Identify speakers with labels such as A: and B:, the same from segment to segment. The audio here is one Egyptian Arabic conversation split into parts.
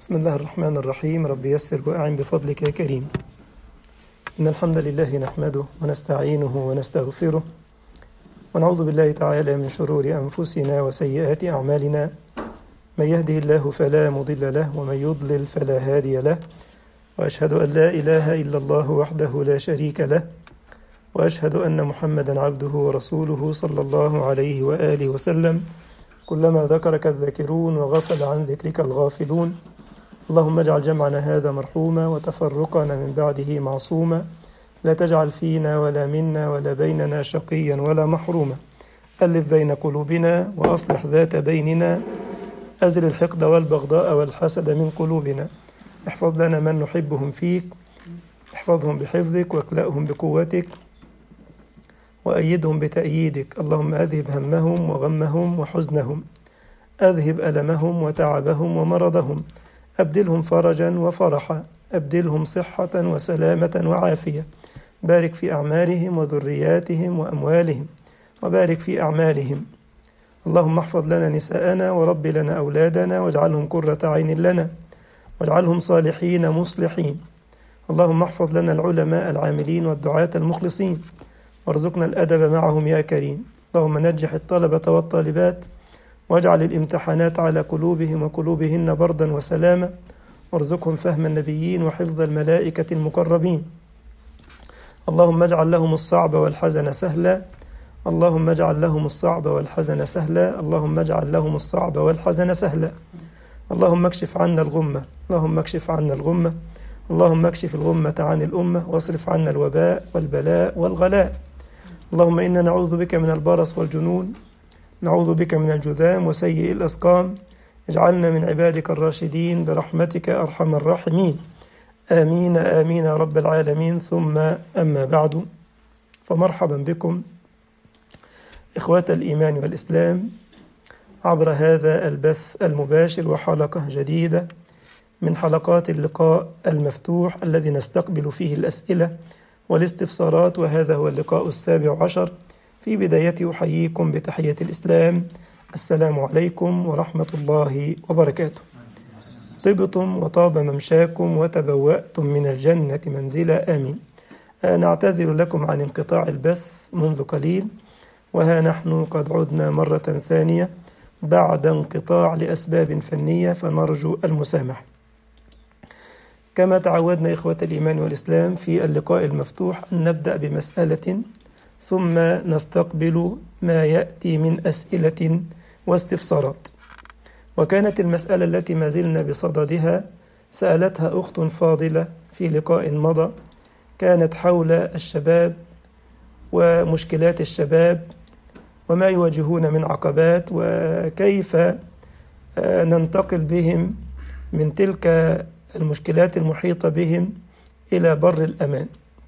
A: بسم الله الرحمن الرحيم رب يسر وأعن بفضلك يا كريم إن الحمد لله نحمده ونستعينه ونستغفره ونعوذ بالله تعالى من شرور أنفسنا وسيئات أعمالنا من يهده الله فلا مضل له ومن يضلل فلا هادي له وأشهد أن لا إله إلا الله وحده لا شريك له وأشهد أن محمدا عبده ورسوله صلى الله عليه وآله وسلم كلما ذكرك الذاكرون وغفل عن ذكرك الغافلون اللهم اجعل جمعنا هذا مرحوما وتفرقنا من بعده معصوما لا تجعل فينا ولا منا ولا بيننا شقيا ولا محروما ألف بين قلوبنا وأصلح ذات بيننا أزل الحقد والبغضاء والحسد من قلوبنا احفظ لنا من نحبهم فيك احفظهم بحفظك واكلأهم بقوتك وأيدهم بتأييدك اللهم أذهب همهم وغمهم وحزنهم أذهب ألمهم وتعبهم ومرضهم أبدلهم فرجا وفرحا أبدلهم صحة وسلامة وعافية بارك في أعمارهم وذرياتهم وأموالهم وبارك في أعمالهم اللهم احفظ لنا نساءنا ورب لنا أولادنا واجعلهم قرة عين لنا واجعلهم صالحين مصلحين اللهم احفظ لنا العلماء العاملين والدعاة المخلصين وارزقنا الأدب معهم يا كريم اللهم نجح الطلبة والطالبات واجعل الامتحانات على قلوبهم وقلوبهن بردا وسلاما وارزقهم فهم النبيين وحفظ الملائكة المقربين اللهم اجعل لهم الصعب والحزن سهلا اللهم اجعل لهم الصعب والحزن سهلا اللهم اجعل لهم الصعب والحزن سهلا اللهم اكشف عنا الغمة اللهم اكشف عنا الغمة اللهم اكشف الغمة عن الأمة واصرف عنا الوباء والبلاء والغلاء اللهم إنا نعوذ بك من البرص والجنون نعوذ بك من الجذام وسيء الأسقام اجعلنا من عبادك الراشدين برحمتك أرحم الراحمين آمين آمين يا رب العالمين ثم أما بعد فمرحبا بكم إخوة الإيمان والإسلام عبر هذا البث المباشر وحلقة جديدة من حلقات اللقاء المفتوح الذي نستقبل فيه الأسئلة والاستفسارات وهذا هو اللقاء السابع عشر في بدايته أحييكم بتحية الإسلام السلام عليكم ورحمة الله وبركاته طبتم وطاب ممشاكم وتبوأتم من الجنة منزلا آمين نعتذر لكم عن انقطاع البث منذ قليل وها نحن قد عدنا مرة ثانية بعد انقطاع لأسباب فنية فنرجو المسامحة كما تعودنا إخوة الإيمان والإسلام في اللقاء المفتوح أن نبدأ بمسألة ثم نستقبل ما يأتي من أسئلة واستفسارات وكانت المسألة التي ما زلنا بصددها سألتها أخت فاضلة في لقاء مضى كانت حول الشباب ومشكلات الشباب وما يواجهون من عقبات وكيف ننتقل بهم من تلك المشكلات المحيطة بهم إلى بر الأمان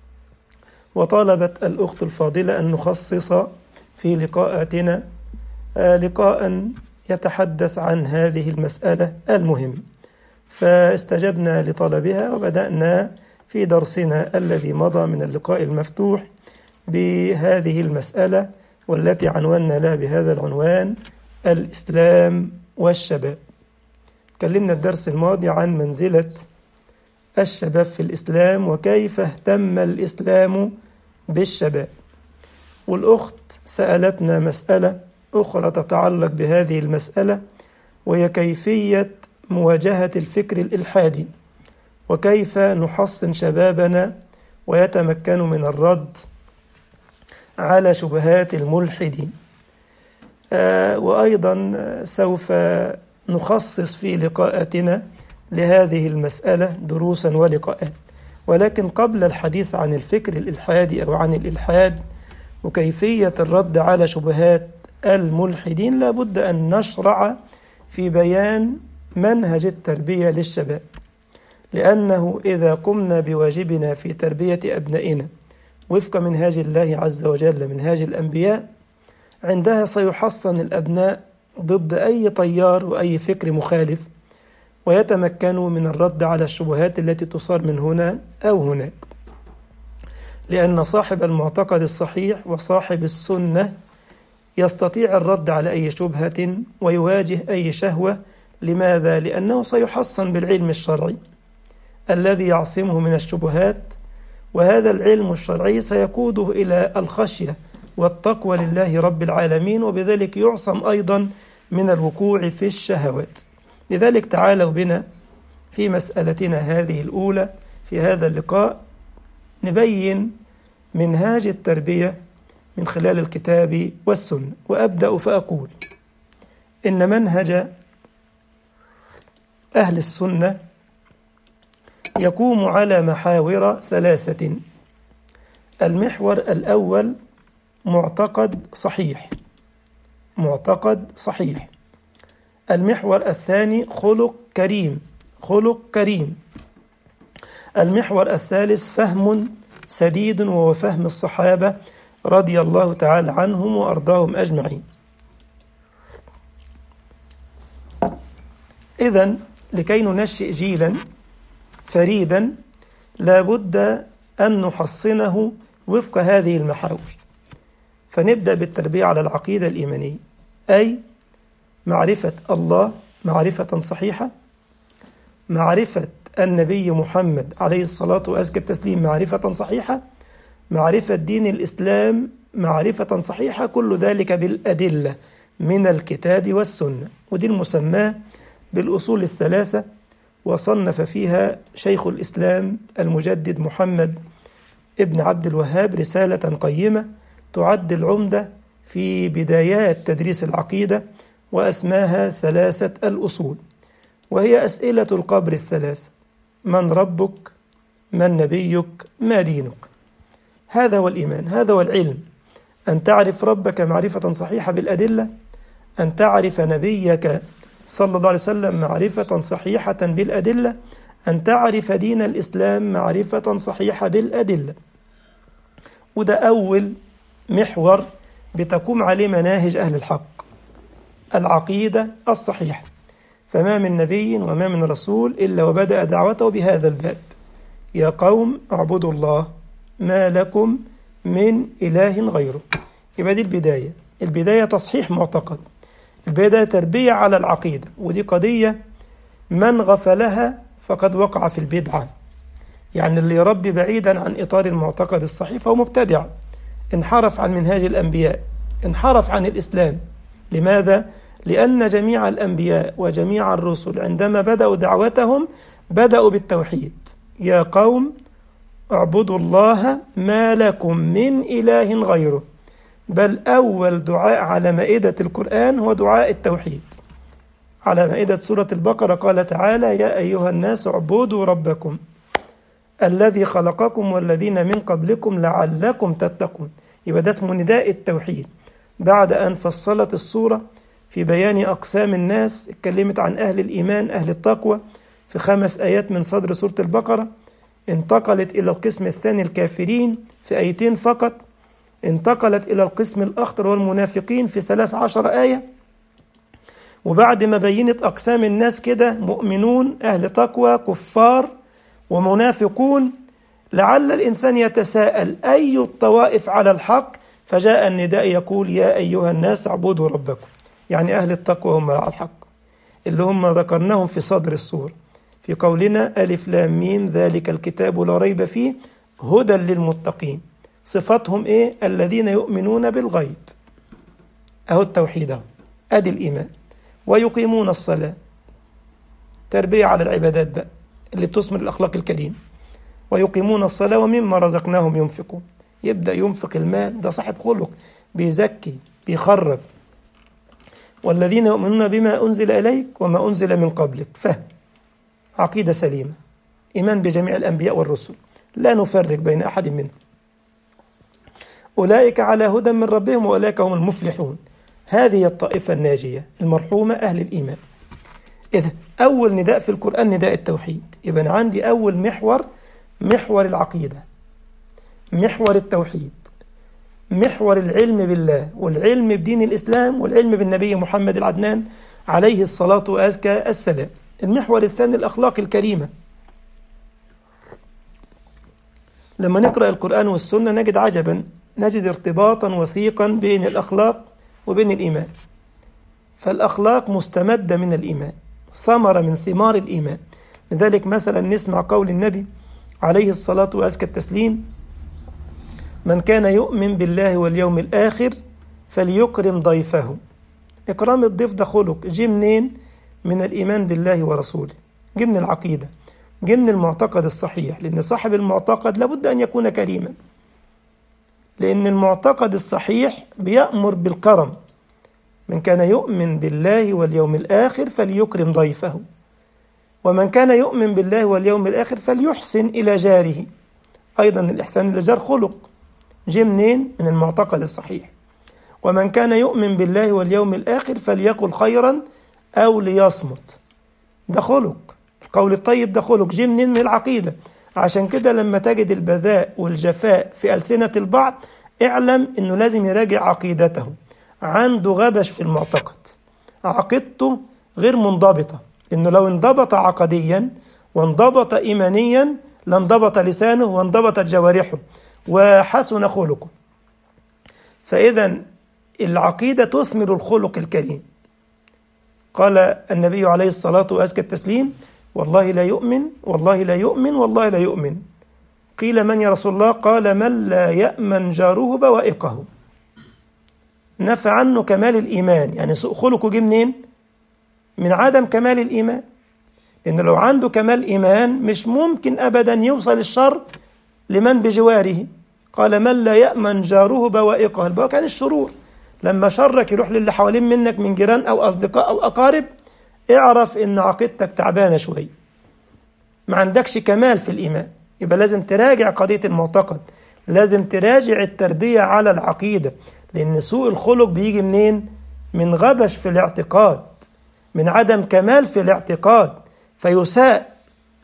A: وطالبت الأخت الفاضلة أن نخصص في لقاءاتنا لقاء يتحدث عن هذه المسألة المهم فاستجبنا لطلبها وبدأنا في درسنا الذي مضى من اللقاء المفتوح بهذه المسألة والتي عنونا لها بهذا العنوان الإسلام والشباب تكلمنا الدرس الماضي عن منزلة الشباب في الإسلام وكيف اهتم الإسلام بالشباب والأخت سألتنا مسألة أخرى تتعلق بهذه المسألة وهي كيفية مواجهة الفكر الإلحادي وكيف نحصن شبابنا ويتمكنوا من الرد على شبهات الملحدين آه وأيضا سوف نخصص في لقاءاتنا لهذه المسألة دروسا ولقاءات ولكن قبل الحديث عن الفكر الإلحادي أو عن الإلحاد وكيفية الرد على شبهات الملحدين لابد أن نشرع في بيان منهج التربية للشباب لأنه إذا قمنا بواجبنا في تربية أبنائنا وفق منهاج الله عز وجل منهاج الأنبياء عندها سيحصن الأبناء ضد أي طيار وأي فكر مخالف ويتمكنوا من الرد على الشبهات التي تصار من هنا أو هناك لأن صاحب المعتقد الصحيح وصاحب السنة يستطيع الرد على أي شبهة ويواجه أي شهوة لماذا؟ لأنه سيحصن بالعلم الشرعي الذي يعصمه من الشبهات وهذا العلم الشرعي سيقوده إلى الخشية والتقوى لله رب العالمين وبذلك يعصم أيضا من الوقوع في الشهوات لذلك تعالوا بنا في مسألتنا هذه الأولى في هذا اللقاء نبين منهاج التربية من خلال الكتاب والسنة وأبدأ فأقول إن منهج أهل السنة يقوم على محاور ثلاثة المحور الأول معتقد صحيح معتقد صحيح المحور الثاني خلق كريم خلق كريم المحور الثالث فهم سديد وهو فهم الصحابة رضي الله تعالى عنهم وأرضاهم أجمعين إذا لكي ننشئ جيلا فريدا لابد أن نحصنه وفق هذه المحاور فنبدأ بالتربية على العقيدة الإيمانية أي معرفة الله معرفة صحيحة معرفة النبي محمد عليه الصلاة وأزكى التسليم معرفة صحيحة معرفة دين الإسلام معرفة صحيحة كل ذلك بالأدلة من الكتاب والسنة ودي المسماة بالأصول الثلاثة وصنف فيها شيخ الإسلام المجدد محمد ابن عبد الوهاب رسالة قيمة تعد العمدة في بدايات تدريس العقيدة وأسماها ثلاثة الأصول وهي أسئلة القبر الثلاثة من ربك من نبيك ما دينك هذا هو الإيمان هذا هو العلم أن تعرف ربك معرفة صحيحة بالأدلة أن تعرف نبيك صلى الله عليه وسلم معرفة صحيحة بالأدلة أن تعرف دين الإسلام معرفة صحيحة بالأدلة وده أول محور بتقوم عليه مناهج أهل الحق العقيدة الصحيحة فما من نبي وما من رسول إلا وبدأ دعوته بهذا الباب يا قوم اعبدوا الله ما لكم من إله غيره يبقى دي البداية البداية تصحيح معتقد البداية تربية على العقيدة ودي قضية من غفلها فقد وقع في البدعة يعني اللي يربي بعيدا عن إطار المعتقد الصحيح فهو مبتدع انحرف عن منهاج الأنبياء انحرف عن الإسلام لماذا؟ لأن جميع الأنبياء وجميع الرسل عندما بدأوا دعوتهم بدأوا بالتوحيد يا قوم اعبدوا الله ما لكم من إله غيره بل أول دعاء على مائدة القرآن هو دعاء التوحيد على مائدة سورة البقرة قال تعالى يا أيها الناس اعبدوا ربكم الذي خلقكم والذين من قبلكم لعلكم تتقون يبقى ده اسمه نداء التوحيد بعد أن فصلت السورة في بيان أقسام الناس اتكلمت عن أهل الإيمان أهل التقوى في خمس آيات من صدر سورة البقرة انتقلت إلى القسم الثاني الكافرين في آيتين فقط انتقلت إلى القسم الأخطر والمنافقين في ثلاث عشر آية وبعد ما بينت أقسام الناس كده مؤمنون أهل تقوى كفار ومنافقون لعل الإنسان يتساءل أي الطوائف على الحق فجاء النداء يقول يا أيها الناس اعبدوا ربكم يعني أهل التقوى هم على الحق اللي هم ذكرناهم في صدر السور في قولنا ألف لام ميم ذلك الكتاب لا ريب فيه هدى للمتقين صفتهم إيه الذين يؤمنون بالغيب أهو التوحيد أهو أدي الإيمان ويقيمون الصلاة تربية على العبادات بقى اللي بتثمر الأخلاق الكريم ويقيمون الصلاة ومما رزقناهم ينفقون يبدأ ينفق المال ده صاحب خلق بيزكي بيخرب والذين يؤمنون بما أنزل إليك وما أنزل من قبلك فهم عقيدة سليمة إيمان بجميع الأنبياء والرسل لا نفرق بين أحد منهم أولئك على هدى من ربهم وأولئك هم المفلحون هذه الطائفة الناجية المرحومة أهل الإيمان إذا أول نداء في القرآن نداء التوحيد يبقى أنا عندي أول محور محور العقيدة محور التوحيد محور العلم بالله والعلم بدين الإسلام والعلم بالنبي محمد العدنان عليه الصلاة وأزكى السلام المحور الثاني الأخلاق الكريمة لما نقرأ القرآن والسنة نجد عجبا نجد ارتباطا وثيقا بين الأخلاق وبين الإيمان فالأخلاق مستمدة من الإيمان ثمرة من ثمار الإيمان لذلك مثلا نسمع قول النبي عليه الصلاة وأزكى التسليم من كان يؤمن بالله واليوم الآخر فليكرم ضيفه إكرام الضيف ده خلق جه منين من الإيمان بالله ورسوله جه من العقيدة جه من المعتقد الصحيح لأن صاحب المعتقد لابد أن يكون كريما لأن المعتقد الصحيح بيأمر بالكرم من كان يؤمن بالله واليوم الآخر فليكرم ضيفه ومن كان يؤمن بالله واليوم الآخر فليحسن إلى جاره أيضا الإحسان إلى الجار خلق جه منين؟ من المعتقد الصحيح ومن كان يؤمن بالله واليوم الآخر فليقل خيرا أو ليصمت ده خلق القول الطيب ده خلق جه منين من العقيدة عشان كده لما تجد البذاء والجفاء في ألسنة البعض اعلم انه لازم يراجع عقيدته عنده غبش في المعتقد عقيدته غير منضبطة انه لو انضبط عقديا وانضبط ايمانيا لانضبط لسانه وانضبطت جوارحه وحسن خلقه فاذا العقيدة تثمر الخلق الكريم قال النبي عليه الصلاة وأزكى التسليم والله لا يؤمن والله لا يؤمن والله لا يؤمن قيل من يا رسول الله قال من لا يأمن جاره بوائقه نفى عنه كمال الإيمان يعني سوء خلقه جه منين من عدم كمال الإيمان لأن لو عنده كمال إيمان مش ممكن أبدا يوصل الشر لمن بجواره قال من لا يأمن جاره بوائقه البوائق يعني الشرور لما شرك يروح للي حوالين منك من جيران أو أصدقاء أو أقارب اعرف إن عقيدتك تعبانة شوية ما عندكش كمال في الإيمان يبقى لازم تراجع قضية المعتقد لازم تراجع التربية على العقيدة لأن سوء الخلق بيجي منين؟ من غبش في الاعتقاد من عدم كمال في الاعتقاد فيساء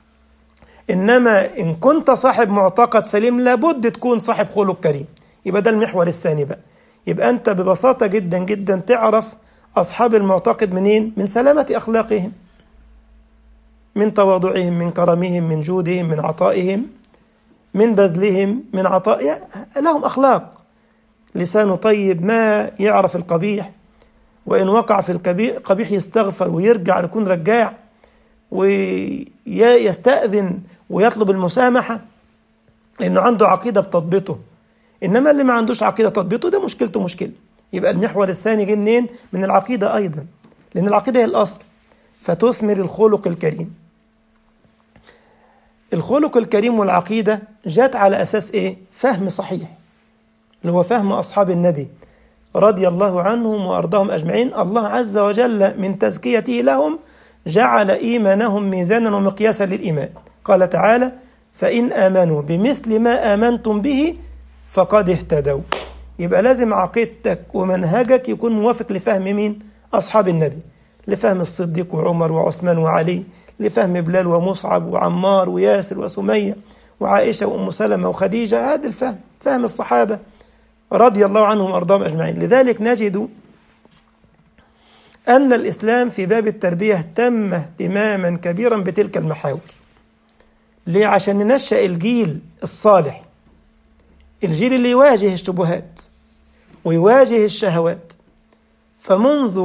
A: إنما إن كنت صاحب معتقد سليم لابد تكون صاحب خلق كريم يبقى ده المحور الثاني بقى يبقى أنت ببساطة جدا جدا تعرف أصحاب المعتقد منين؟ من سلامة أخلاقهم من تواضعهم من كرمهم من جودهم من عطائهم من بذلهم من عطاء لهم أخلاق لسانه طيب ما يعرف القبيح وإن وقع في القبيح يستغفر ويرجع يكون رجاع ويستأذن ويطلب المسامحة لأنه عنده عقيدة بتضبطه إنما اللي ما عندوش عقيدة تضبطه ده مشكلته مشكلة يبقى المحور الثاني جه منين؟ من العقيدة أيضا لأن العقيدة هي الأصل فتثمر الخلق الكريم الخلق الكريم والعقيدة جات على أساس إيه؟ فهم صحيح اللي هو فهم أصحاب النبي رضي الله عنهم وأرضاهم أجمعين الله عز وجل من تزكيته لهم جعل إيمانهم ميزانا ومقياسا للإيمان قال تعالى فإن آمنوا بمثل ما آمنتم به فقد اهتدوا يبقى لازم عقيدتك ومنهجك يكون موافق لفهم مين؟ أصحاب النبي لفهم الصديق وعمر وعثمان وعلي لفهم بلال ومصعب وعمار وياسر وسمية وعائشة وأم سلمة وخديجة هذا الفهم فهم الصحابة رضي الله عنهم وأرضاهم أجمعين لذلك نجد أن الإسلام في باب التربية اهتم اهتماما كبيرا بتلك المحاور ليه عشان ننشأ الجيل الصالح الجيل اللي يواجه الشبهات ويواجه الشهوات فمنذ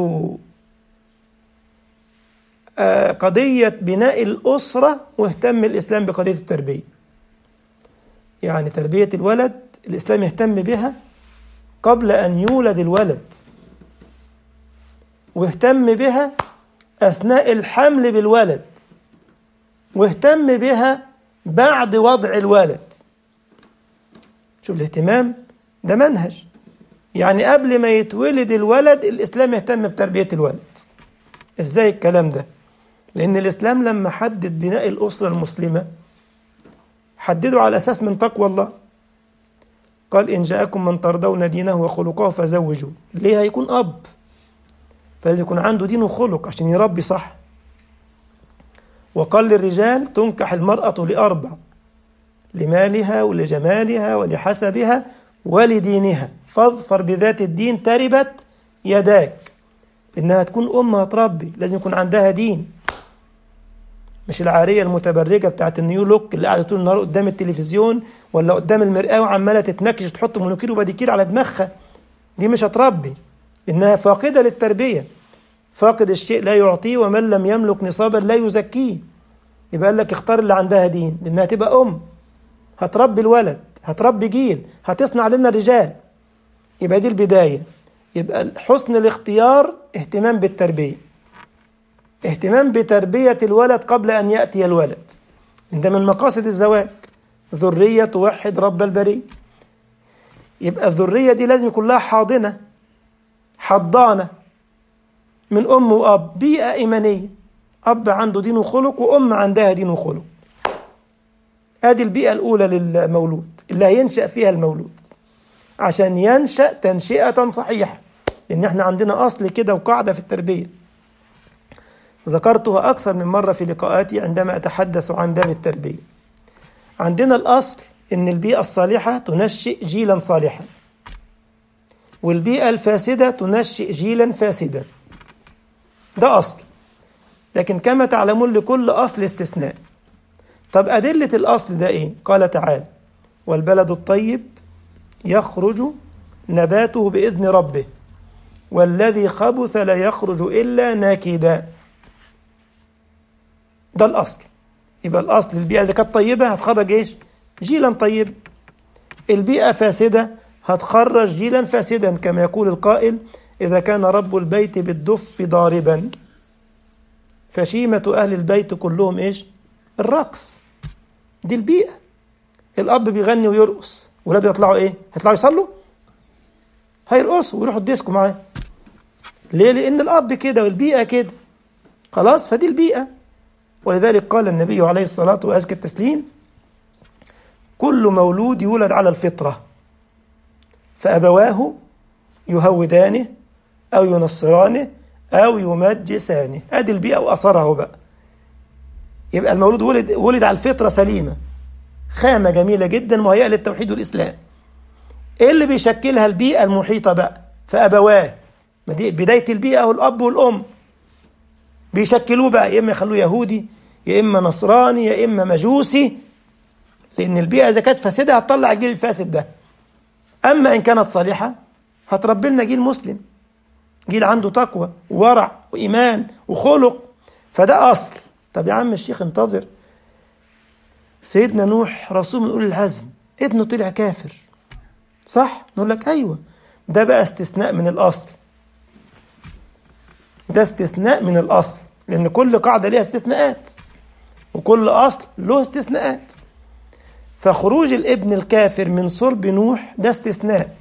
A: قضية بناء الأسرة واهتم الإسلام بقضية التربية يعني تربية الولد الإسلام يهتم بها قبل أن يولد الولد واهتم بها أثناء الحمل بالولد واهتم بها بعد وضع الولد شوف الاهتمام ده منهج يعني قبل ما يتولد الولد الإسلام يهتم بتربية الولد إزاي الكلام ده لأن الإسلام لما حدد بناء الأسرة المسلمة حدده على أساس من تقوى الله قال إن جاءكم من ترضون دينه وخلقه فزوجوا ليه هيكون أب فلازم يكون عنده دين وخلق عشان يربي صح وقال للرجال تنكح المرأة لأربع لمالها ولجمالها ولحسبها ولدينها فاظفر بذات الدين تربت يداك إنها تكون أم هتربي لازم يكون عندها دين مش العارية المتبرجة بتاعت النيو لوك اللي قاعدة طول النهار قدام التلفزيون ولا قدام المرآة وعمالة تتنكش وتحط مونوكير وباديكير على دماغها دي مش هتربي إنها فاقدة للتربية فاقد الشيء لا يعطيه ومن لم يملك نصابا لا يزكيه يبقى قال لك اختار اللي عندها دين لانها تبقى ام هتربي الولد هتربي جيل هتصنع لنا رجال يبقى دي البدايه يبقى حسن الاختيار اهتمام بالتربيه اهتمام بتربيه الولد قبل ان ياتي الولد ده من مقاصد الزواج ذريه توحد رب البريه يبقى الذريه دي لازم يكون لها حاضنه حضانه من ام واب بيئه ايمانيه اب عنده دين وخلق وام عندها دين وخلق ادي البيئه الاولى للمولود اللي هينشا فيها المولود عشان ينشا تنشئه صحيحه لان احنا عندنا اصل كده وقاعده في التربيه ذكرتها اكثر من مره في لقاءاتي عندما اتحدث عن باب التربيه عندنا الاصل ان البيئه الصالحه تنشئ جيلا صالحا والبيئه الفاسده تنشئ جيلا فاسدا ده اصل لكن كما تعلمون لكل اصل استثناء طب ادله الاصل ده ايه قال تعالى والبلد الطيب يخرج نباته باذن ربه والذي خبث لا يخرج الا ناكدا ده الاصل يبقى الاصل البيئه اذا كانت طيبه هتخرج ايش جيلا طيبا البيئه فاسده هتخرج جيلا فاسدا كما يقول القائل اذا كان رب البيت بالدف ضاربا فشيمه اهل البيت كلهم ايش الرقص دي البيئه الاب بيغني ويرقص ولاده يطلعوا ايه هيطلعوا يصلوا هيرقصوا ويروحوا الديسكو معاه ليه لان الاب كده والبيئه كده خلاص فدي البيئه ولذلك قال النبي عليه الصلاة وأزكى التسليم كل مولود يولد على الفطرة فأبواه يهودانه أو ينصرانه أو يمجسانه أدي البيئة وأثره بقى يبقى المولود ولد ولد على الفطرة سليمة خامة جميلة جدا مهيئة للتوحيد والإسلام إيه اللي بيشكلها البيئة المحيطة بقى فأبواه بداية البيئة هو الأب والأم بيشكلوه بقى يا اما يخلوه يهودي يا اما نصراني يا اما مجوسي لان البيئه اذا كانت فاسده هتطلع الجيل الفاسد ده اما ان كانت صالحه هتربي لنا جيل مسلم جيل عنده تقوى وورع وايمان وخلق فده اصل طب يا عم الشيخ انتظر سيدنا نوح رسول من اولي العزم ابنه طلع كافر صح نقول لك ايوه ده بقى استثناء من الاصل ده استثناء من الأصل لأن كل قاعدة ليها استثناءات وكل أصل له استثناءات فخروج الابن الكافر من صلب نوح ده استثناء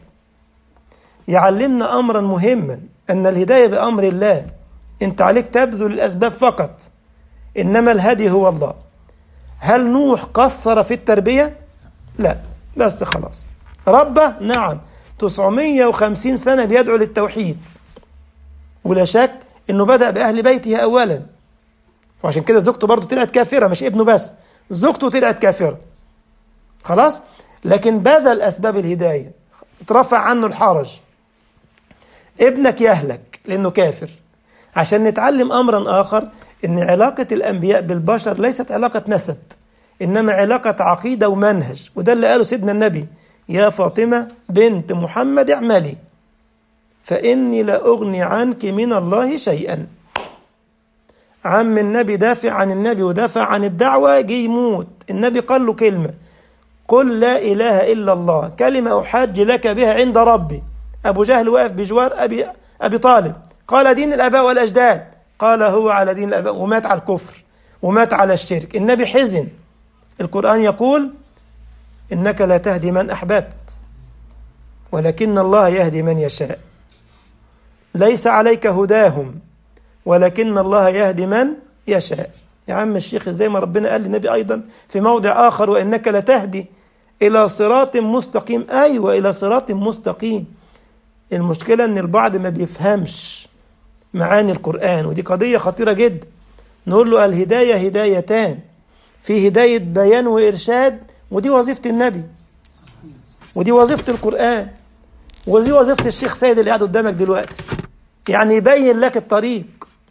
A: يعلمنا أمرا مهما أن الهداية بأمر الله أنت عليك تبذل الأسباب فقط إنما الهدي هو الله هل نوح قصر في التربية؟ لا بس خلاص ربه نعم 950 سنة بيدعو للتوحيد ولا شك انه بدأ بأهل بيته أولا وعشان كده زوجته برضه طلعت كافرة مش ابنه بس زوجته طلعت كافرة خلاص لكن بذل أسباب الهداية اترفع عنه الحرج ابنك يهلك لأنه كافر عشان نتعلم أمرا آخر إن علاقة الأنبياء بالبشر ليست علاقة نسب إنما علاقة عقيدة ومنهج وده اللي قاله سيدنا النبي يا فاطمة بنت محمد اعملي فإني لا أغني عنك من الله شيئا عم النبي دافع عن النبي ودافع عن الدعوة جه يموت النبي قال له كلمة قل لا إله إلا الله كلمة أحاج لك بها عند ربي أبو جهل واقف بجوار أبي, أبي طالب قال دين الآباء والأجداد قال هو على دين الآباء ومات على الكفر ومات على الشرك النبي حزن القرآن يقول إنك لا تهدي من أحببت ولكن الله يهدي من يشاء ليس عليك هداهم ولكن الله يهدي من يشاء يا عم الشيخ زي ما ربنا قال للنبي أيضا في موضع آخر وإنك لتهدي إلى صراط مستقيم أيوة إلى صراط مستقيم المشكلة إن البعض ما بيفهمش معاني القرآن ودي قضية خطيرة جدا نقول له الهداية هدايتان في هداية بيان وإرشاد ودي وظيفة النبي ودي وظيفة القرآن ودي وظيفة الشيخ سيد اللي قاعد قدامك دلوقتي يعني يبين لك الطريق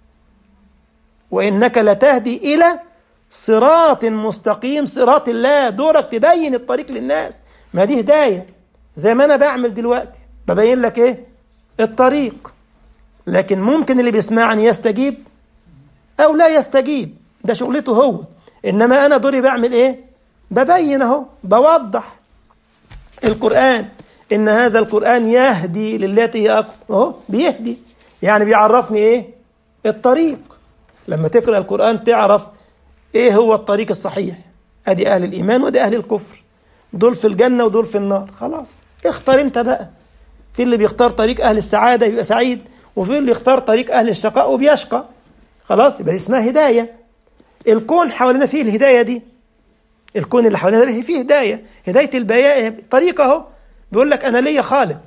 A: وإنك لتهدي إلى صراط مستقيم صراط الله دورك تبين الطريق للناس ما دي هداية زي ما أنا بعمل دلوقتي ببين لك إيه الطريق لكن ممكن اللي بيسمعني يستجيب أو لا يستجيب ده شغلته هو إنما أنا دوري بعمل إيه ببين أهو بوضح القرآن إن هذا القرآن يهدي للتي هي أقوم أهو بيهدي يعني بيعرفني إيه الطريق لما تقرأ القرآن تعرف إيه هو الطريق الصحيح أدي أهل الإيمان ودي أهل الكفر دول في الجنة ودول في النار خلاص اختار أنت بقى في اللي بيختار طريق أهل السعادة يبقى سعيد وفي اللي يختار طريق أهل الشقاء وبيشقى خلاص يبقى دي اسمها هداية الكون حوالينا فيه الهداية دي الكون اللي حوالينا ده فيه هداية هداية البياء طريقة اهو بيقول لك أنا ليا خالق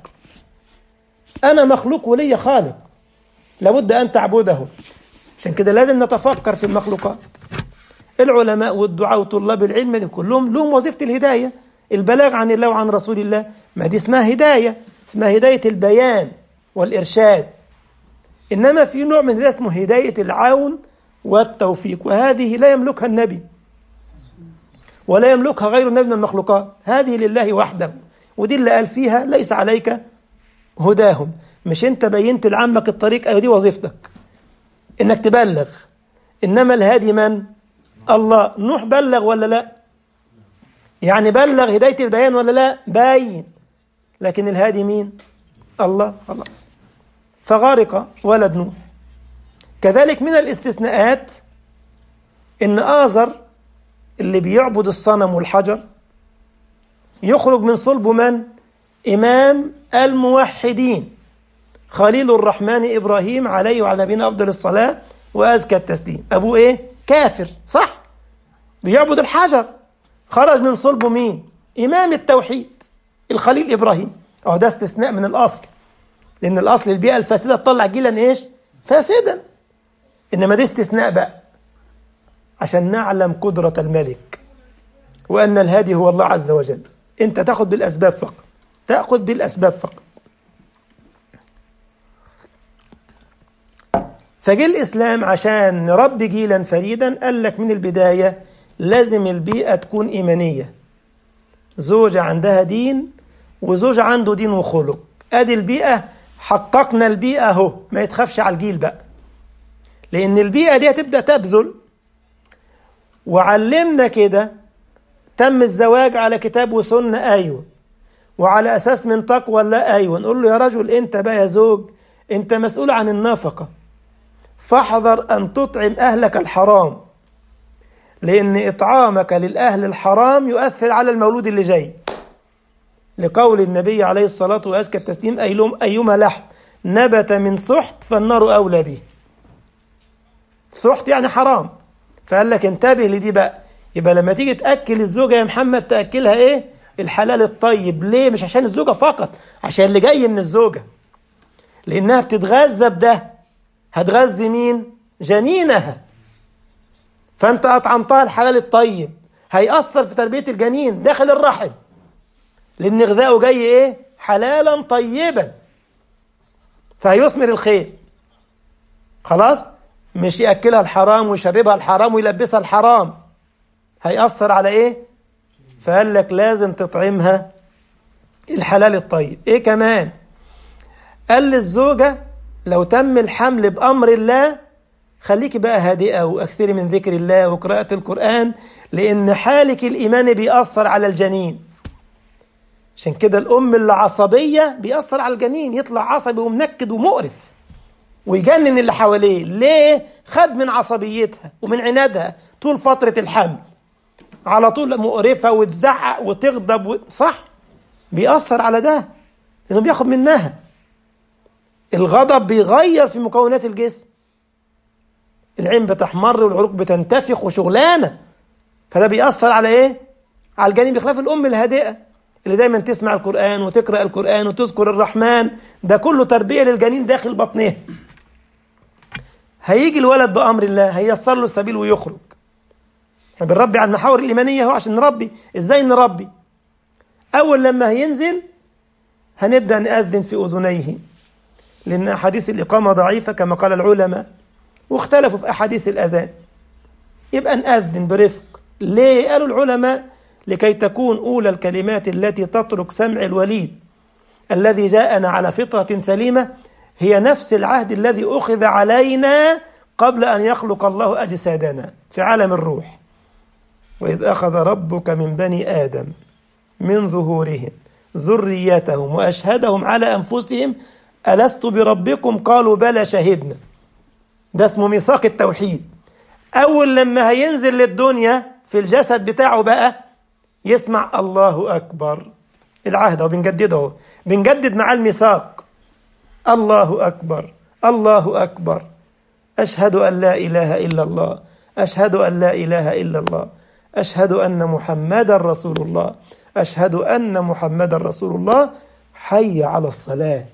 A: أنا مخلوق وليا خالق لابد أن تعبده عشان كده لازم نتفكر في المخلوقات العلماء والدعاء وطلاب العلم دي كلهم لهم وظيفة الهداية البلاغ عن الله وعن رسول الله ما دي اسمها هداية اسمها هداية البيان والإرشاد إنما في نوع من هداية اسمه هداية العون والتوفيق وهذه لا يملكها النبي ولا يملكها غير النبي من المخلوقات هذه لله وحده ودي اللي قال فيها ليس عليك هداهم مش انت بينت لعمك الطريق ايوه دي وظيفتك انك تبلغ انما الهادي من الله نوح بلغ ولا لا يعني بلغ هدايه البيان ولا لا باين لكن الهادي مين الله خلاص فغارق ولد نوح كذلك من الاستثناءات ان آزر اللي بيعبد الصنم والحجر يخرج من صلب من إمام الموحدين خليل الرحمن إبراهيم عليه وعلى نبينا أفضل الصلاة وأزكى التسليم أبوه إيه كافر صح بيعبد الحجر خرج من صلبه مين إمام التوحيد الخليل إبراهيم أهو ده استثناء من الأصل لأن الأصل البيئة الفاسدة تطلع جيلا إيش فاسدا إنما ده استثناء بقى عشان نعلم قدرة الملك وأن الهادي هو الله عز وجل أنت تأخذ بالأسباب فقط تأخذ بالأسباب فقط فجه الإسلام عشان نربي جيلا فريدا قال لك من البداية لازم البيئة تكون إيمانية زوجة عندها دين وزوج عنده دين وخلق أدي البيئة حققنا البيئة أهو ما يتخافش على الجيل بقى لأن البيئة دي هتبدأ تبذل وعلمنا كده تم الزواج على كتاب وسنة أيوة وعلى أساس من تقوى الله أيوة نقول له يا رجل أنت بقى يا زوج أنت مسؤول عن النفقة فاحذر أن تطعم أهلك الحرام لأن إطعامك للأهل الحرام يؤثر على المولود اللي جاي لقول النبي عليه الصلاة وأزكى التسليم أيما لحم نبت من سحت فالنار أولى به سحت يعني حرام فقال لك انتبه لدي بقى يبقى لما تيجي تأكل الزوجة يا محمد تأكلها إيه الحلال الطيب ليه مش عشان الزوجة فقط عشان اللي جاي من الزوجة لأنها بتتغذى بده هتغذي مين جنينها فأنت أطعمتها الحلال الطيب هيأثر في تربية الجنين داخل الرحم لأن غذاؤه جاي إيه حلالا طيبا فهيثمر الخير خلاص مش يأكلها الحرام ويشربها الحرام ويلبسها الحرام هيأثر على إيه فقال لك لازم تطعمها الحلال الطيب إيه كمان قال للزوجة لو تم الحمل بأمر الله خليكي بقى هادئة وأكثري من ذكر الله وقراءة القرآن لأن حالك الإيماني بيأثر على الجنين عشان كده الأم اللي عصبية بيأثر على الجنين يطلع عصبي ومنكد ومقرف ويجنن اللي حواليه ليه خد من عصبيتها ومن عنادها طول فترة الحمل على طول مقرفة وتزعق وتغضب و... صح بيأثر على ده لأنه بياخد منها الغضب بيغير في مكونات الجسم العين بتحمر والعروق بتنتفخ وشغلانة فده بيأثر على ايه على الجنين بخلاف الأم الهادئة اللي دايما تسمع القرآن وتقرأ القرآن وتذكر الرحمن ده كله تربية للجنين داخل بطنه هيجي الولد بأمر الله هيسر له السبيل ويخرج احنا بنربي على المحاور الإيمانية اهو عشان نربي ازاي نربي أول لما هينزل هنبدأ نأذن في أذنيه لأن أحاديث الإقامة ضعيفة كما قال العلماء واختلفوا في أحاديث الأذان يبقى نأذن برفق ليه قالوا العلماء لكي تكون أولى الكلمات التي تترك سمع الوليد الذي جاءنا على فطرة سليمة هي نفس العهد الذي أخذ علينا قبل أن يخلق الله أجسادنا في عالم الروح وإذ أخذ ربك من بني آدم من ظهورهم ذريتهم وأشهدهم على أنفسهم ألست بربكم قالوا بلى شهدنا ده اسمه ميثاق التوحيد أول لما هينزل للدنيا في الجسد بتاعه بقى يسمع الله أكبر العهد اهو بنجدده اهو بنجدد مع الميثاق الله أكبر الله أكبر أشهد أن لا إله إلا الله أشهد أن لا إله إلا الله أشهد أن محمدا رسول الله أشهد أن محمدا رسول الله حي على الصلاة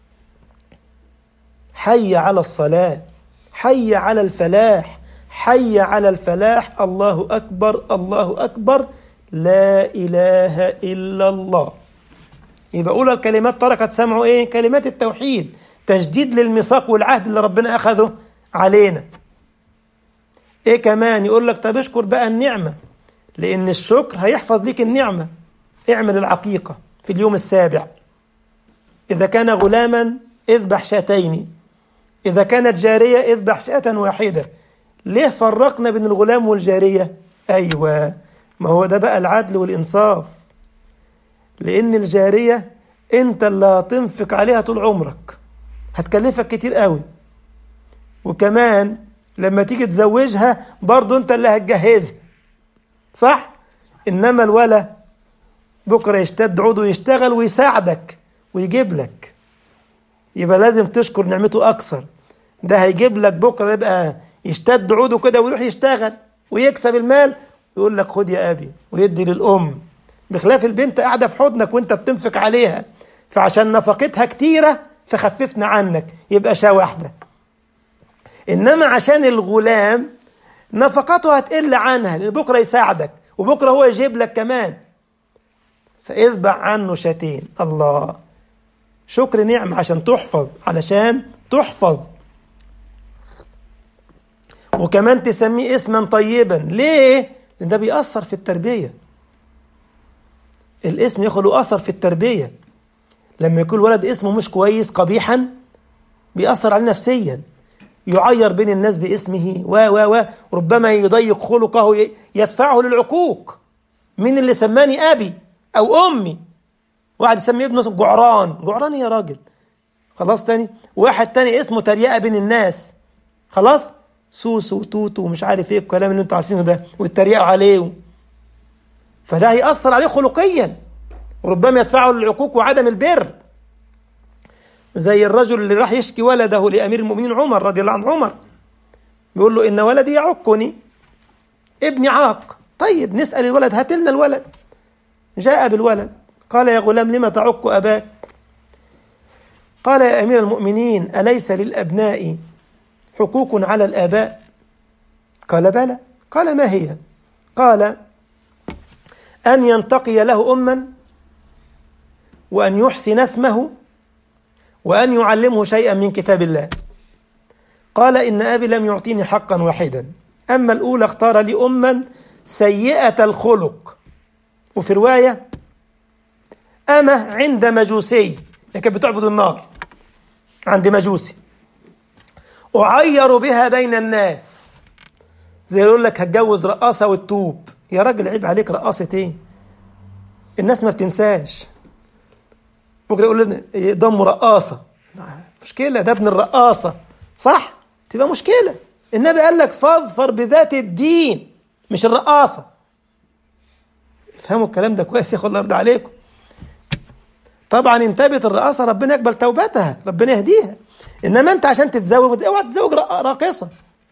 A: حي على الصلاة حي على الفلاح حي على الفلاح الله أكبر الله أكبر لا إله إلا الله يبقى أولى الكلمات تركت سمعه إيه كلمات التوحيد تجديد للميثاق والعهد اللي ربنا أخذه علينا إيه كمان يقول لك طب اشكر بقى النعمة لأن الشكر هيحفظ ليك النعمة اعمل العقيقة في اليوم السابع إذا كان غلاما اذبح شاتين إذا كانت جارية اذبح شاة واحدة ليه فرقنا بين الغلام والجارية أيوة ما هو ده بقى العدل والإنصاف لأن الجارية أنت اللي هتنفق عليها طول عمرك هتكلفك كتير قوي وكمان لما تيجي تزوجها برضو أنت اللي هتجهزها صح؟ إنما الولا بكرة يشتد عوده يشتغل ويساعدك ويجيب لك يبقى لازم تشكر نعمته أكثر ده هيجيب لك بكرة يبقى يشتد عوده كده ويروح يشتغل ويكسب المال ويقول لك خد يا أبي ويدي للأم بخلاف البنت قاعدة في حضنك وانت بتنفق عليها فعشان نفقتها كتيرة فخففنا عنك يبقى شاة واحدة إنما عشان الغلام نفقاته هتقل عنها لأن بكرة يساعدك وبكرة هو يجيب لك كمان فاذبع عنه شاتين الله شكر نعمة عشان تحفظ علشان تحفظ وكمان تسميه اسما طيبا ليه؟ لأن ده بيأثر في التربية الاسم ياخد له أثر في التربية لما يكون ولد اسمه مش كويس قبيحا بيأثر عليه نفسيا يعير بين الناس باسمه و و و ربما يضيق خلقه يدفعه للعقوق مين اللي سماني أبي أو أمي واحد يسمي ابنه جعران جعران يا راجل خلاص تاني واحد تاني اسمه تريقة بين الناس خلاص سوسو وتوتو ومش عارف ايه الكلام اللي انتوا عارفينه ده والتريقوا عليه فده هيأثر عليه خلقيا وربما يدفعه للعقوق وعدم البر زي الرجل اللي راح يشكي ولده لأمير المؤمنين عمر رضي الله عنه عمر بيقول له إن ولدي يعقني ابني عاق طيب نسأل الولد هات لنا الولد جاء بالولد قال يا غلام لم تعق أباك قال يا أمير المؤمنين أليس للأبناء حقوق على الآباء قال بلى قال ما هي قال أن ينتقي له أما وأن يحسن اسمه وأن يعلمه شيئا من كتاب الله قال إن أبي لم يعطيني حقا واحدا أما الأولى اختار لي أما سيئة الخلق وفي رواية أمة عند مجوسي كانت بتعبد النار عند مجوسي أعير بها بين الناس زي يقول لك هتجوز رقاصة والتوب يا راجل عيب عليك رقاصة ايه الناس ما بتنساش ممكن يقول ده ام رقاصة مشكلة ده ابن الرقاصة صح تبقى مشكلة النبي قال لك فاظفر بذات الدين مش الرقاصة افهموا الكلام ده كويس يا الله يرضى عليكم طبعا انتبهت الرقاصة ربنا يقبل توبتها ربنا يهديها انما انت عشان تتزوج اوعى تتزوج راقصة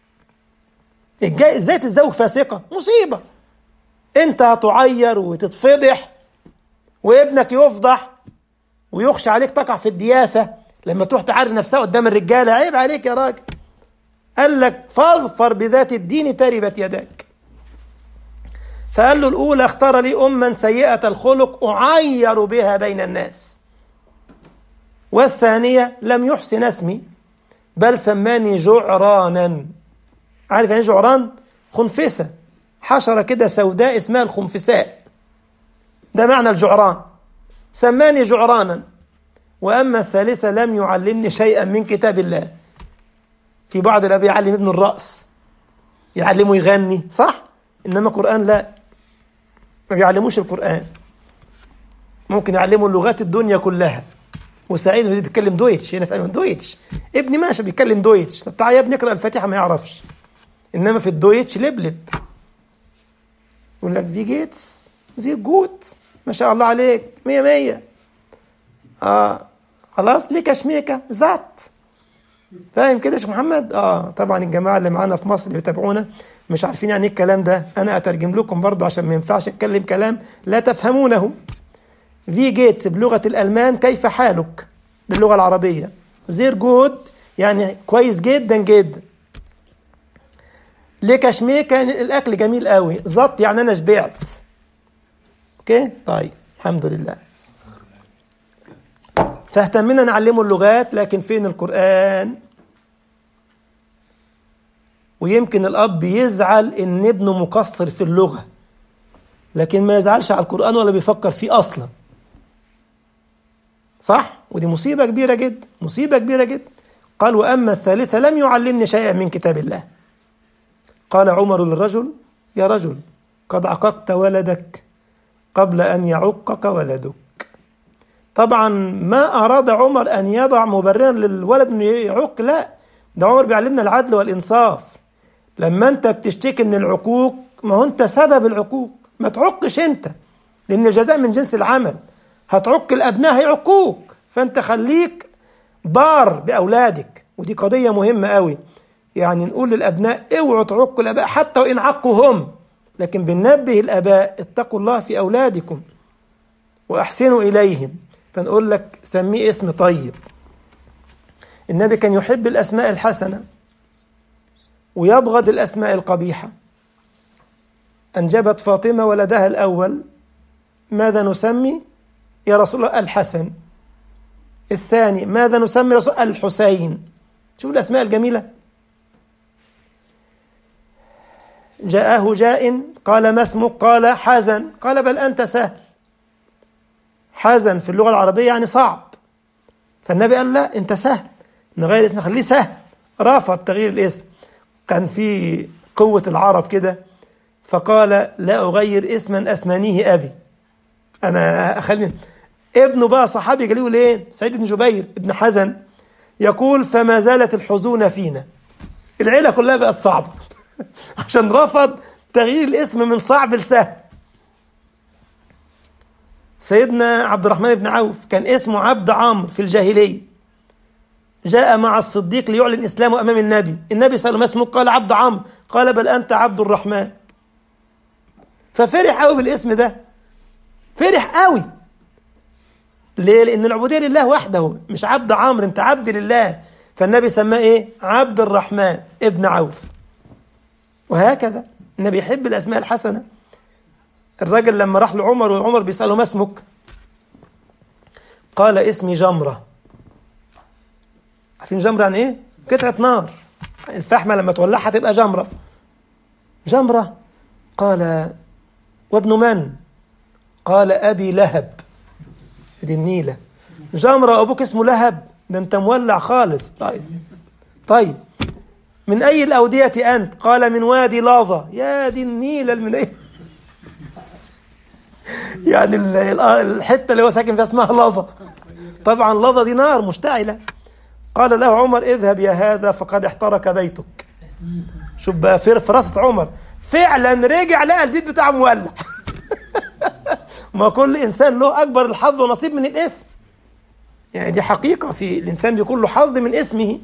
A: ازاي تتزوج فاسقة مصيبة انت هتعير وتتفضح وابنك يفضح ويخشى عليك تقع في الدياسة لما تروح تعري نفسها قدام الرجالة عيب عليك يا راجل قال لك فاظفر بذات الدين تربت يداك فقال له الأولى اختار لي أما سيئة الخلق أعير بها بين الناس والثانية لم يحسن اسمي بل سماني جعرانا عارف يعني جعران خنفسة حشرة كده سوداء اسمها الخنفساء ده معنى الجعران سماني جعرانا وأما الثالثة لم يعلمني شيئا من كتاب الله في بعض الأبي يعلم ابن الرأس يعلمه يغني صح إنما قرآن لا ما بيعلموش القرآن ممكن يعلموا اللغات الدنيا كلها وسعيد بيتكلم دويتش هنا في دويتش ابني ماشي بيتكلم دويتش طب تعالى يا ابني اقرا الفاتحه ما يعرفش انما في الدويتش لبلب يقول لك في جيتس زي جوت ما شاء الله عليك مية مية اه خلاص ليك شميكة زات فاهم كده يا شيخ محمد اه طبعا الجماعه اللي معانا في مصر اللي بيتابعونا مش عارفين يعني ايه الكلام ده انا اترجم لكم برضه عشان ما ينفعش اتكلم كلام لا تفهمونه في جيتس بلغه الالمان كيف حالك باللغه العربيه زير جود يعني كويس جدا جدا ليك شميكة الاكل جميل قوي زط يعني انا شبعت اوكي طيب الحمد لله فاهتمنا نعلمه اللغات لكن فين القرآن ويمكن الأب يزعل إن ابنه مقصر في اللغة لكن ما يزعلش على القرآن ولا بيفكر فيه أصلا صح؟ ودي مصيبة كبيرة جدا مصيبة كبيرة جدا قال وأما الثالثة لم يعلمني شيئا من كتاب الله قال عمر للرجل يا رجل قد عققت ولدك قبل أن يعقك ولدك طبعا ما أراد عمر أن يضع مبررا للولد أنه يعق لا ده عمر بيعلمنا العدل والإنصاف لما أنت بتشتكي من العقوق ما هو أنت سبب العقوق ما تعقش أنت لأن الجزاء من جنس العمل هتعق الأبناء هيعقوك فأنت خليك بار بأولادك ودي قضية مهمة قوي يعني نقول للأبناء اوعوا تعقوا الآباء حتى وإن عقوا هم لكن بننبه الآباء اتقوا الله في أولادكم وأحسنوا إليهم فنقول لك سميه اسم طيب النبي كان يحب الأسماء الحسنة ويبغض الأسماء القبيحة أنجبت فاطمة ولدها الأول ماذا نسمي يا رسول الله الحسن الثاني ماذا نسمي رسول الحسين شوف الأسماء الجميلة جاءه جاء قال ما اسمك قال حزن قال بل أنت سهل حزن في اللغة العربية يعني صعب فالنبي قال لا أنت سهل نغير اسمه خليه سهل رفض تغيير الاسم كان في قوة العرب كده فقال لا أغير اسما أسمانيه أبي أنا أخلي ابنه بقى صحابي قال له ايه سعيد بن جبير ابن حزن يقول فما زالت الحزون فينا العيلة كلها بقت صعبة عشان رفض تغيير الاسم من صعب لسهل سيدنا عبد الرحمن بن عوف كان اسمه عبد عمرو في الجاهلية جاء مع الصديق ليعلن إسلامه أمام النبي النبي صلى الله عليه وسلم قال عبد عمرو قال بل أنت عبد الرحمن ففرح قوي بالاسم ده فرح قوي ليه؟ لأن العبودية لله وحده مش عبد عمرو أنت عبد لله فالنبي سماه إيه؟ عبد الرحمن ابن عوف وهكذا النبي يحب الأسماء الحسنة الراجل لما راح لعمر وعمر بيسأله ما اسمك قال اسمي جمرة عارفين جمرة يعني ايه قطعة نار الفحمة لما تولعها تبقى جمرة جمرة قال وابن من قال أبي لهب دي النيلة جمرة أبوك اسمه لهب ده أنت مولع خالص طيب طيب من أي الأودية أنت قال من وادي لاظة يا دي النيلة من أي يعني الحتة اللي هو ساكن فيها اسمها لظى طبعا لظى دي نار مشتعلة قال له عمر اذهب يا هذا فقد احترق بيتك شوف بقى في فراسة عمر فعلا رجع لقى البيت بتاعه مولع ما كل انسان له اكبر الحظ ونصيب من الاسم يعني دي حقيقة في الانسان بيكون له حظ من اسمه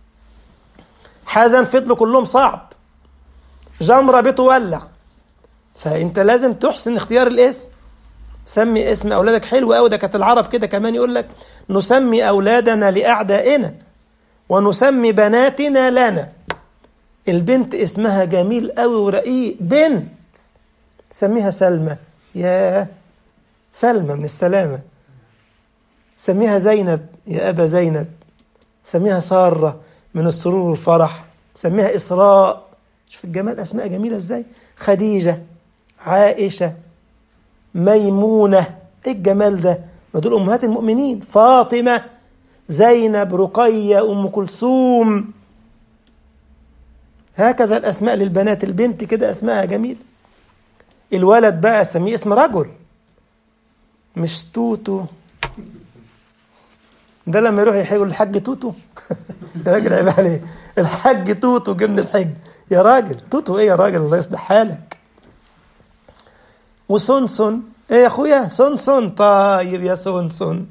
A: حزن فضلوا كلهم صعب جمرة بيته ولع فانت لازم تحسن اختيار الاسم سمي اسم اولادك حلو قوي ده كانت العرب كده كمان يقول لك نسمي اولادنا لاعدائنا ونسمي بناتنا لنا البنت اسمها جميل قوي ورقيق بنت سميها سلمى يا سلمى من السلامة سميها زينب يا أبا زينب سميها سارة من السرور والفرح سميها إسراء شوف الجمال أسماء جميلة إزاي خديجة عائشة ميمونة ايه الجمال ده ما دول امهات المؤمنين فاطمة زينب رقية أم كلثوم هكذا الأسماء للبنات البنت كده أسماءها جميل الولد بقى سميه اسم رجل مش توتو ده لما يروح يقول الحاج توتو يا راجل عيب عليه الحاج توتو جه من الحج يا راجل توتو ايه يا راجل الله يصلح حالك وسونسون ايه يا اخويا سونسون طيب يا سونسون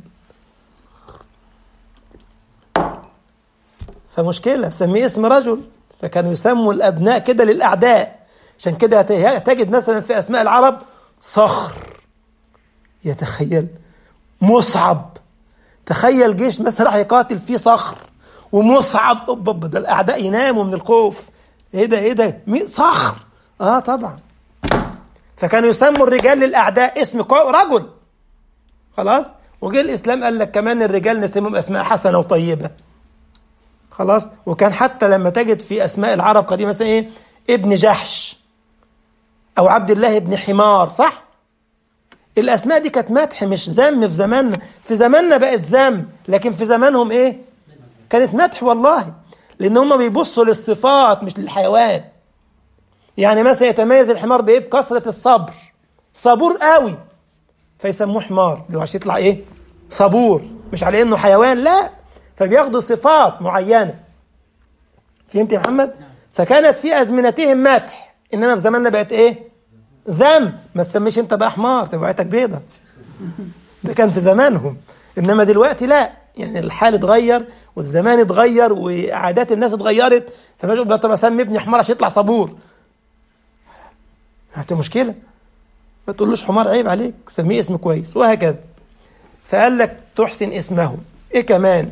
A: فمشكلة سميه اسم رجل فكانوا يسموا الأبناء كده للأعداء عشان كده تجد مثلا في أسماء العرب صخر يتخيل مصعب تخيل جيش مثلا راح يقاتل فيه صخر ومصعب أوب ده الأعداء يناموا من الخوف إيه ده إيه ده مين صخر آه طبعا فكانوا يسموا الرجال للأعداء اسم رجل خلاص وجه الإسلام قال لك كمان الرجال نسميهم أسماء حسنة وطيبة خلاص وكان حتى لما تجد في اسماء العرب قديما مثلا ايه ابن جحش او عبد الله ابن حمار صح الاسماء دي كانت مدح مش ذم في زماننا في زماننا بقت ذم لكن في زمانهم ايه كانت مدح والله لان هم بيبصوا للصفات مش للحيوان يعني مثلا يتميز الحمار بايه بكثره الصبر صبور قوي فيسموه حمار لو عشان يطلع ايه صبور مش على انه حيوان لا فبياخدوا صفات معينة فهمت يا محمد؟ فكانت في أزمنتهم مدح إنما في زماننا بقت إيه؟ ذم ما تسميش أنت بقى حمار تبقى عيتك بيضة ده كان في زمانهم إنما دلوقتي لا يعني الحال اتغير والزمان اتغير وعادات الناس اتغيرت فمش بقى طب اسمي ابني حمار عشان يطلع صبور هات مشكله ما تقولوش حمار عيب عليك سميه اسم كويس وهكذا فقال لك تحسن اسمه ايه كمان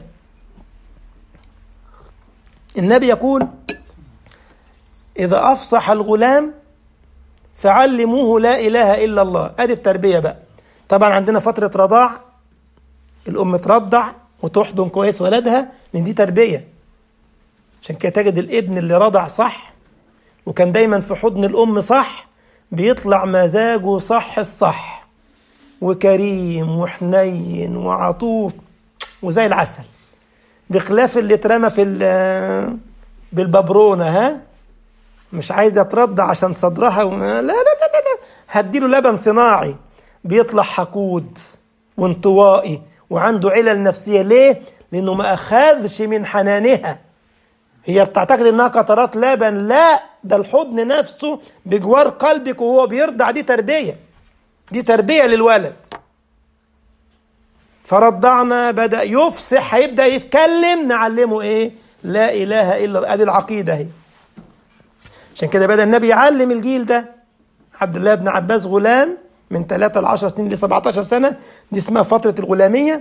A: النبي يقول إذا أفصح الغلام فعلموه لا إله إلا الله أدي التربية بقى طبعا عندنا فترة رضاع الأم ترضع وتحضن كويس ولدها لأن دي تربية عشان كده تجد الابن اللي رضع صح وكان دايما في حضن الأم صح بيطلع مزاجه صح الصح وكريم وحنين وعطوف وزي العسل بخلاف اللي اترمى في بالببرونة ها مش عايزة ترضع عشان صدرها و... لا لا لا لا, لا. هديله لبن صناعي بيطلع حقود وانطوائي وعنده علل نفسية ليه؟ لأنه ما أخذش من حنانها هي بتعتقد إنها قطرات لبن لا ده الحضن نفسه بجوار قلبك وهو بيرضع دي تربية دي تربية للولد فرضعنا بدأ يفصح هيبدأ يتكلم نعلمه إيه لا إله إلا أدي العقيدة هي عشان كده بدأ النبي يعلم الجيل ده عبد الله بن عباس غلام من 3 ل 10 سنين ل 17 سنة دي اسمها فترة الغلامية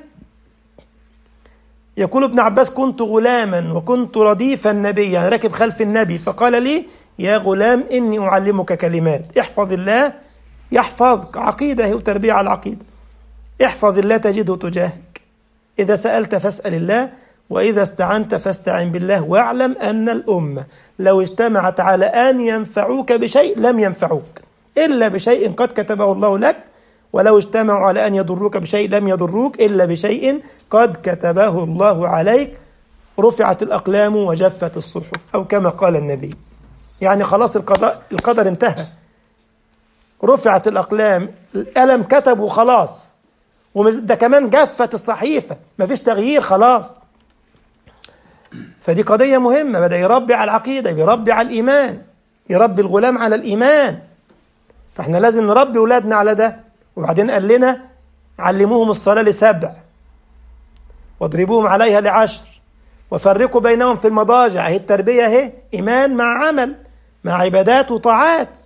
A: يقول ابن عباس كنت غلاما وكنت رديف النبي يعني راكب خلف النبي فقال لي يا غلام إني أعلمك كلمات احفظ الله يحفظك عقيدة وتربية على العقيدة احفظ الله تجده تجاهك إذا سألت فاسأل الله وإذا استعنت فاستعن بالله واعلم أن الأمة لو اجتمعت على أن ينفعوك بشيء لم ينفعوك إلا بشيء قد كتبه الله لك ولو اجتمعوا على أن يضروك بشيء لم يضروك إلا بشيء قد كتبه الله عليك رفعت الأقلام وجفت الصحف أو كما قال النبي يعني خلاص القضاء القدر انتهى رفعت الأقلام الألم كتب وخلاص وده كمان جفت الصحيفة مفيش تغيير خلاص فدي قضية مهمة بدأ يربي على العقيدة يربي على الإيمان يربي الغلام على الإيمان فاحنا لازم نربي أولادنا على ده وبعدين قال لنا علموهم الصلاة لسبع واضربوهم عليها لعشر وفرقوا بينهم في المضاجع اهي التربية اهي إيمان مع عمل مع عبادات وطاعات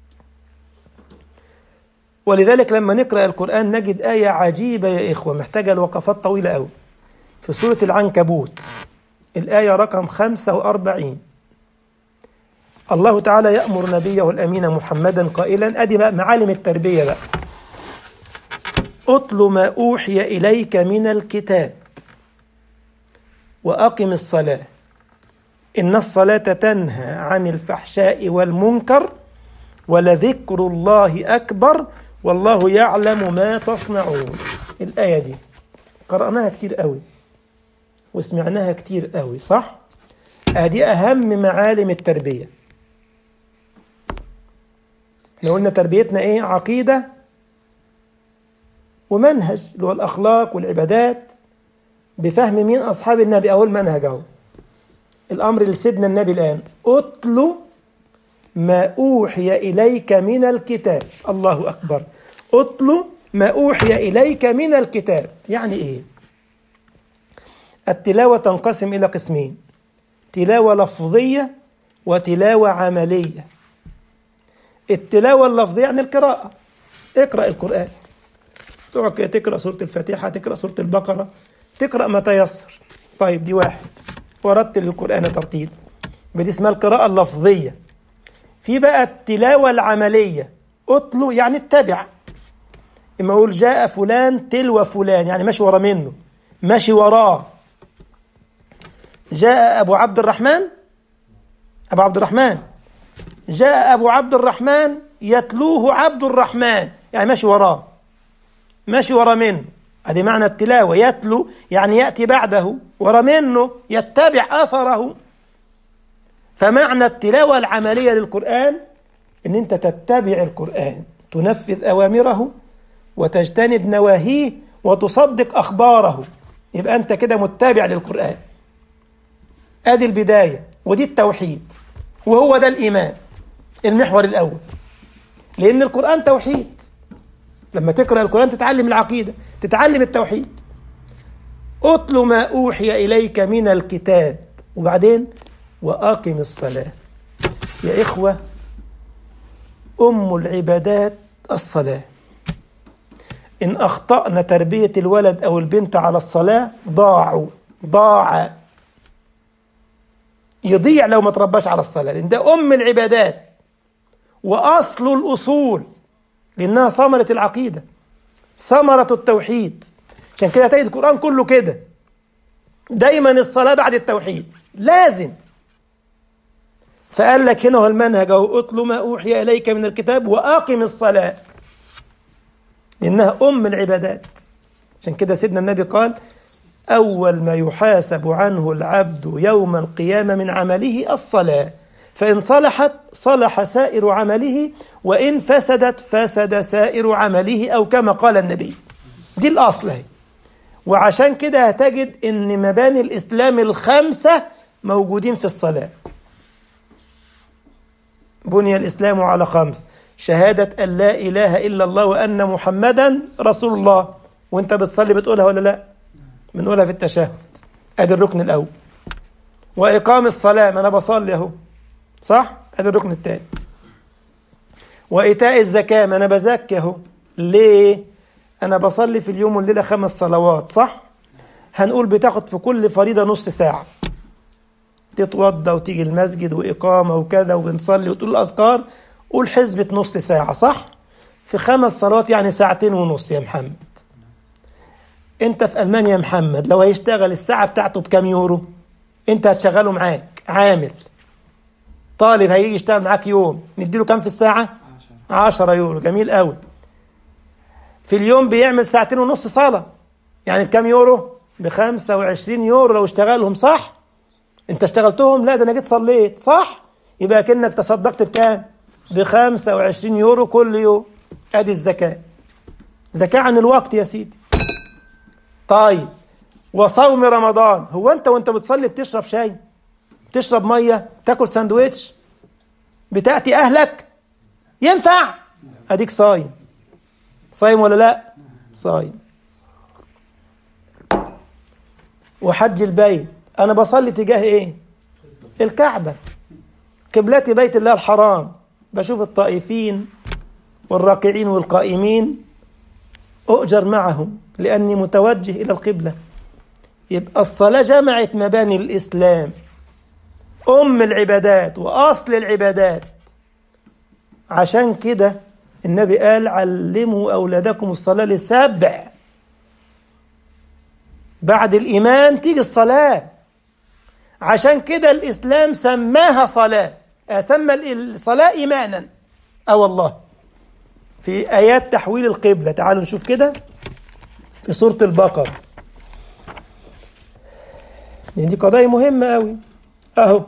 A: ولذلك لما نقرأ القرآن نجد آية عجيبة يا إخوة محتاجة لوقفات طويلة أوي في سورة العنكبوت الآية رقم 45 الله تعالى يأمر نبيه الأمين محمدا قائلا أدي بقى معالم التربية بقى أطل ما أوحي إليك من الكتاب وأقم الصلاة إن الصلاة تنهى عن الفحشاء والمنكر ولذكر الله أكبر والله يعلم ما تصنعون الآية دي قرأناها كتير قوي وسمعناها كتير قوي صح ادي اهم معالم التربيه احنا قلنا تربيتنا ايه عقيده ومنهج اللي هو الاخلاق والعبادات بفهم مين اصحاب النبي اهو المنهج اهو الامر لسيدنا النبي الان اتل ما اوحي اليك من الكتاب الله اكبر اتل ما اوحي اليك من الكتاب يعني ايه التلاوه تنقسم الى قسمين تلاوه لفظيه وتلاوه عمليه التلاوه اللفظيه يعني القراءه اقرا القران تقعد كده تقرا سوره الفاتحه تقرا سوره البقره تقرا ما تيسر طيب دي واحد ورتل القران ترتيل دي اسمها القراءه اللفظيه في بقى التلاوه العمليه اتلو يعني اتبع اما اقول جاء فلان تلو فلان يعني ماشي ورا منه ماشي وراه جاء ابو عبد الرحمن ابو عبد الرحمن جاء ابو عبد الرحمن يتلوه عبد الرحمن يعني ماشي وراه ماشي ورا منه هذه معنى التلاوة يتلو يعني يأتي بعده ورا منه يتبع أثره فمعنى التلاوة العملية للقرآن إن أنت تتبع القرآن تنفذ أوامره وتجتنب نواهيه وتصدق أخباره يبقى أنت كده متبع للقرآن ادي البداية ودي التوحيد وهو ده الإيمان المحور الأول لأن القرآن توحيد لما تقرأ القرآن تتعلم العقيدة تتعلم التوحيد اتل ما أوحي إليك من الكتاب وبعدين وأقم الصلاة يا إخوة أم العبادات الصلاة إن أخطأنا تربية الولد أو البنت على الصلاة ضاعوا ضاع يضيع لو ما ترباش على الصلاة لأن ده أم العبادات وأصل الأصول لأنها ثمرة العقيدة ثمرة التوحيد عشان كده تجد القرآن كله كده دايما الصلاة بعد التوحيد لازم فقال لك هنا هو المنهج أو اتل ما أوحي إليك من الكتاب وأقم الصلاة لأنها أم العبادات عشان كده سيدنا النبي قال أول ما يحاسب عنه العبد يوم القيامة من عمله الصلاة فإن صلحت صلح سائر عمله وإن فسدت فسد سائر عمله أو كما قال النبي دي الأصل هي وعشان كده هتجد إن مباني الإسلام الخمسة موجودين في الصلاة بني الإسلام على خمس شهادة أن لا إله إلا الله وأن محمدا رسول الله وأنت بتصلي بتقولها ولا لا بنقولها في التشهد أدي الركن الأول وإقام الصلاة ما أنا بصلي أهو صح؟ هذا الركن الثاني وإيتاء الزكاة ما أنا بزكي أهو ليه؟ أنا بصلي في اليوم والليلة خمس صلوات صح؟ هنقول بتاخد في كل فريضة نص ساعة تتوضى وتيجي المسجد وإقامة وكذا وبنصلي وتقول الأذكار قول حسبة نص ساعة صح؟ في خمس صلوات يعني ساعتين ونص يا محمد انت في ألمانيا يا محمد لو هيشتغل الساعة بتاعته بكام يورو انت هتشغله معاك عامل طالب هيجي يشتغل معاك يوم نديله كام في الساعة؟ 10 يورو جميل قوي في اليوم بيعمل ساعتين ونص صلاة يعني بكام يورو؟ ب 25 يورو لو اشتغلهم صح؟ انت اشتغلتهم؟ لا ده انا جيت صليت صح؟ يبقى كأنك تصدقت بكام؟ ب 25 يورو كل يوم ادي الزكاة زكاة عن الوقت يا سيدي طيب وصوم رمضان هو انت وانت بتصلي بتشرب شاي تشرب ميه تاكل ساندويتش بتاتي اهلك ينفع اديك صايم صايم ولا لا صايم وحج البيت انا بصلي تجاه ايه الكعبه قبلتي بيت الله الحرام بشوف الطائفين والراكعين والقائمين اؤجر معهم لاني متوجه الى القبله يبقى الصلاه جمعت مباني الاسلام أم العبادات وأصل العبادات عشان كده النبي قال علموا أولادكم الصلاة لسبع بعد الإيمان تيجي الصلاة عشان كده الإسلام سماها صلاة سمى الصلاة إيمانا أه والله في آيات تحويل القبلة تعالوا نشوف كده في سورة البقرة لأن دي قضايا مهمة أوي أهو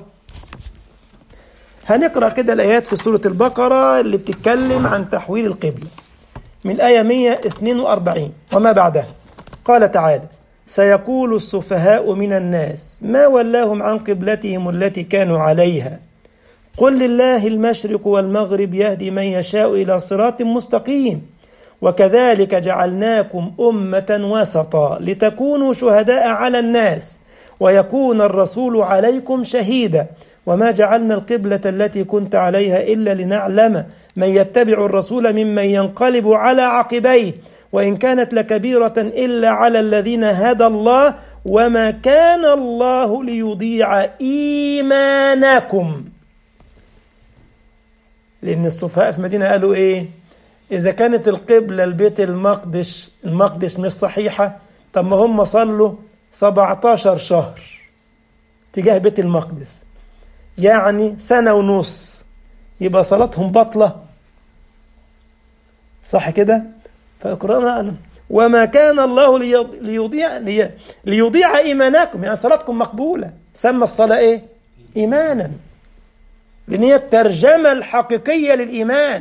A: هنقرأ كده الآيات في سورة البقرة اللي بتتكلم عن تحويل القبلة من الآية 142 وما بعدها قال تعالى سيقول السفهاء من الناس ما ولاهم عن قبلتهم التي كانوا عليها قل لله المشرق والمغرب يهدي من يشاء إلى صراط مستقيم وكذلك جعلناكم أمة وسطا لتكونوا شهداء على الناس ويكون الرسول عليكم شهيدا وما جعلنا القبلة التي كنت عليها إلا لنعلم من يتبع الرسول ممن ينقلب على عقبيه وإن كانت لكبيرة إلا على الذين هدى الله وما كان الله ليضيع إيمانكم لأن السفهاء في مدينة قالوا إيه إذا كانت القبلة البيت المقدس المقدس مش صحيحة طب ما هم صلوا 17 شهر تجاه بيت المقدس يعني سنة ونص يبقى صلاتهم بطلة صح كده فالقرآن قال وما كان الله ليضيع لي ليضيع إيمانكم يعني صلاتكم مقبولة سمى الصلاة إيه إيمانا لأن هي الترجمة الحقيقية للإيمان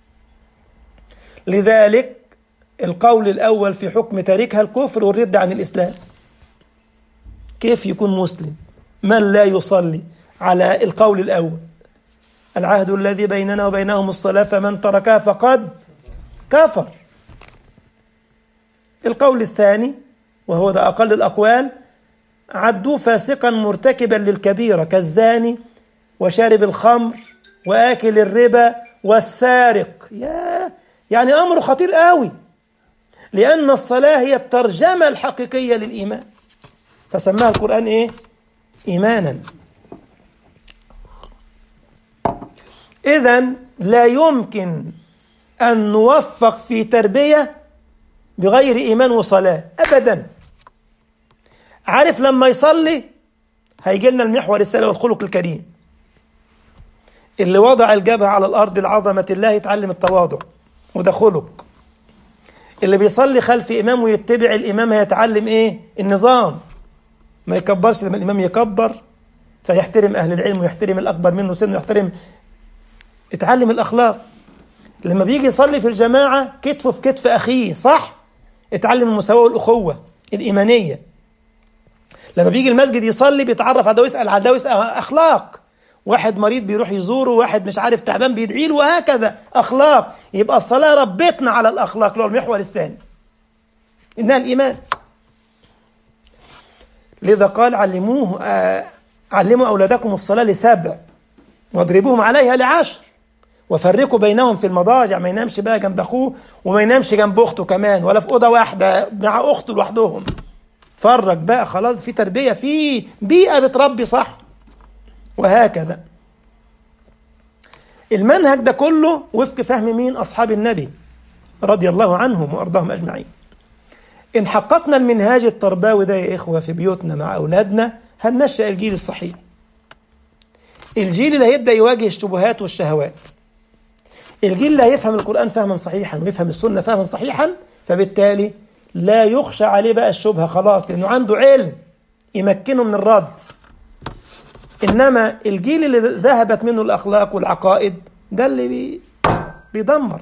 A: لذلك القول الأول في حكم تاركها الكفر والرد عن الإسلام كيف يكون مسلم من لا يصلي على القول الأول العهد الذي بيننا وبينهم الصلاة فمن تركها فقد كفر القول الثاني وهو ده أقل الأقوال عدوه فاسقا مرتكبا للكبيرة كالزاني وشارب الخمر وآكل الربا والسارق يا يعني أمر خطير قوي لأن الصلاة هي الترجمة الحقيقية للإيمان فسماها القرآن إيه؟ إيمانا إذا لا يمكن أن نوفق في تربية بغير إيمان وصلاة أبدا عارف لما يصلي هيجي لنا المحور السلوي والخلق الكريم اللي وضع الجبهة على الأرض لعظمة الله يتعلم التواضع وده خلق اللي بيصلي خلف إمام ويتبع الإمام هيتعلم إيه النظام ما يكبرش لما الإمام يكبر فيحترم أهل العلم ويحترم الأكبر منه سن ويحترم اتعلم الأخلاق لما بيجي يصلي في الجماعة كتفه في كتف أخيه صح اتعلم المساواة والأخوة الإيمانية لما بيجي المسجد يصلي بيتعرف على ده ويسأل على ده ويسأل أخلاق واحد مريض بيروح يزوره واحد مش عارف تعبان بيدعي له وهكذا أخلاق يبقى الصلاة ربتنا على الأخلاق اللي هو المحور الثاني إنها الإيمان لذا قال علموه آه علموا أولادكم الصلاة لسبع واضربوهم عليها لعشر وفرقوا بينهم في المضاجع ما ينامش بقى جنب أخوه وما ينامش جنب أخته كمان ولا في أوضة واحدة مع أخته لوحدهم فرق بقى خلاص في تربية في بيئة بتربي صح وهكذا المنهج ده كله وفق فهم مين أصحاب النبي رضي الله عنهم وأرضاهم أجمعين إن حققنا المنهاج التربوي ده يا إخوة في بيوتنا مع أولادنا هننشأ الجيل الصحيح الجيل اللي هيبدأ يواجه الشبهات والشهوات الجيل اللي هيفهم القرآن فهما صحيحا ويفهم السنة فهما صحيحا فبالتالي لا يخشى عليه بقى الشبهة خلاص لأنه عنده علم يمكنه من الرد إنما الجيل اللي ذهبت منه الأخلاق والعقائد ده اللي بي بيدمر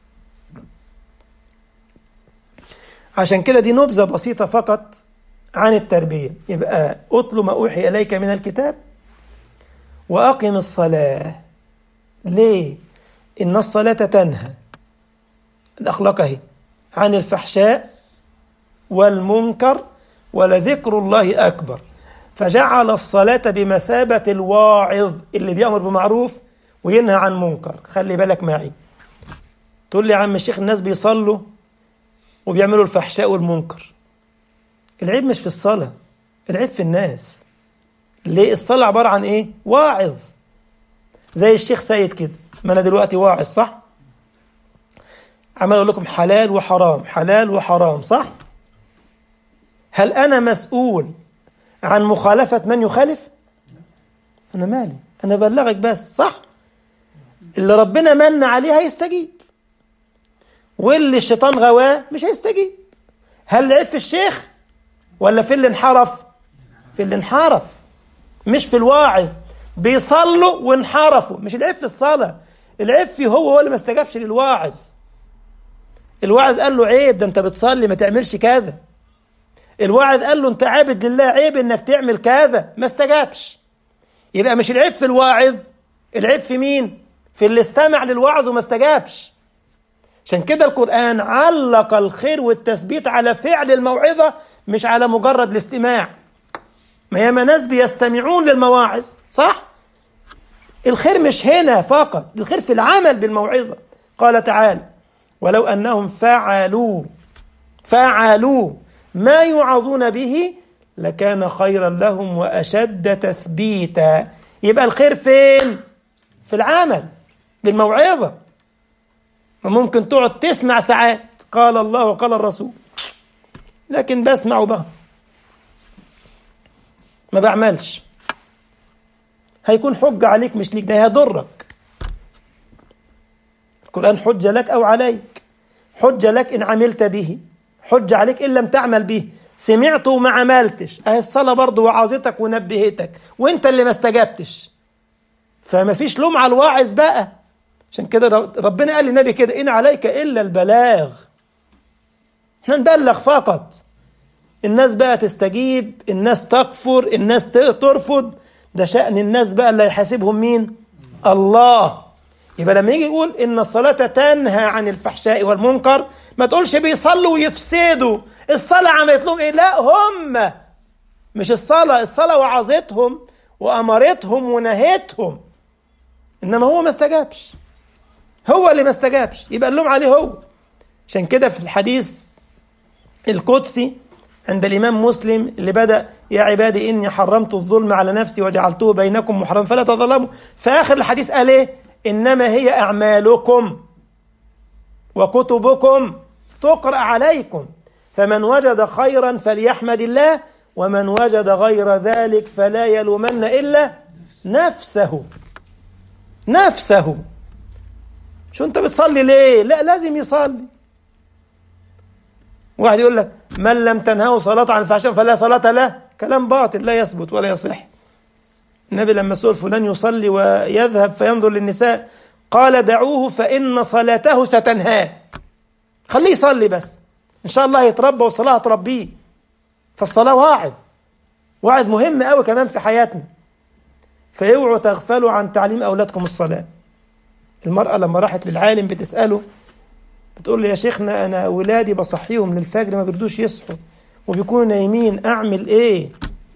A: عشان كده دي نبذة بسيطة فقط عن التربية يبقى أطل ما أوحي إليك من الكتاب وأقم الصلاة ليه؟ إن الصلاة تنهى الأخلاق أهي عن الفحشاء والمنكر ولذكر الله أكبر فجعل الصلاة بمثابة الواعظ اللي بيأمر بمعروف وينهى عن منكر خلي بالك معي تقول لي يا عم الشيخ الناس بيصلوا وبيعملوا الفحشاء والمنكر العيب مش في الصلاة العيب في الناس ليه الصلاة عبارة عن ايه واعظ زي الشيخ سيد كده ما انا دلوقتي واعظ صح عمال اقول لكم حلال وحرام حلال وحرام صح هل انا مسؤول عن مخالفة من يخالف انا مالي انا بلغك بس صح اللي ربنا من عليه هيستجيب واللي الشيطان غواه مش هيستجيب هل العيب في الشيخ ولا في اللي انحرف في اللي انحرف مش في الواعظ بيصلوا وانحرفوا مش العيب في الصلاة العيب في هو هو اللي ما استجابش للواعظ الواعظ قال له عيب ده انت بتصلي ما تعملش كذا الواعظ قال له انت عابد لله عيب انك تعمل كذا ما استجابش يبقى مش العيب في الواعظ العيب في مين في اللي استمع للوعظ وما استجابش عشان كده القرآن علق الخير والتثبيت على فعل الموعظة مش على مجرد الاستماع ما ياما ناس بيستمعون للمواعظ صح الخير مش هنا فقط الخير في العمل بالموعظة قال تعالى ولو أنهم فعلوا فعلوا ما يوعظون به لكان خيرا لهم وأشد تثبيتا يبقى الخير فين في العمل بالموعظة وممكن تقعد تسمع ساعات قال الله وقال الرسول لكن بسمع بقى ما بعملش هيكون حجة عليك مش ليك ده هيضرك القرآن حجة لك أو عليك حجة لك إن عملت به حجة عليك إن لم تعمل به سمعت وما عملتش أهي الصلاة برضه وعظتك ونبهتك وإنت اللي ما استجبتش فما فيش لوم على الواعظ بقى عشان كده ربنا قال للنبي كده إن عليك إلا البلاغ احنا نبلغ فقط الناس بقى تستجيب الناس تكفر الناس ترفض ده شأن الناس بقى اللي هيحاسبهم مين الله يبقى لما يجي يقول إن الصلاة تنهى عن الفحشاء والمنكر ما تقولش بيصلوا ويفسدوا الصلاة عملت لهم إيه لا هم مش الصلاة الصلاة وعظتهم وأمرتهم ونهتهم إنما هو ما استجابش هو اللي ما استجابش يبقى اللوم عليه هو عشان كده في الحديث القدسي عند الإمام مسلم اللي بدأ يا عبادي إني حرمت الظلم على نفسي وجعلته بينكم محرما فلا تظلموا في آخر الحديث قال إيه إنما هي أعمالكم وكتبكم تقرأ عليكم فمن وجد خيرا فليحمد الله ومن وجد غير ذلك فلا يلومن إلا نفسه نفسه شو أنت بتصلي ليه لا لازم يصلي واحد يقول لك من لم تنهه صلاة عن الفحشاء فلا صلاة له كلام باطل لا يثبت ولا يصح النبي لما سئل فلان يصلي ويذهب فينظر للنساء قال دعوه فإن صلاته ستنهاه خليه يصلي بس إن شاء الله يتربى والصلاة هتربيه فالصلاة واعظ واعظ مهم قوي كمان في حياتنا فاوعوا تغفلوا عن تعليم أولادكم الصلاة المرأة لما راحت للعالم بتسأله بتقول له يا شيخنا أنا ولادي بصحيهم للفجر ما بيردوش يصحوا وبيكونوا نايمين أعمل إيه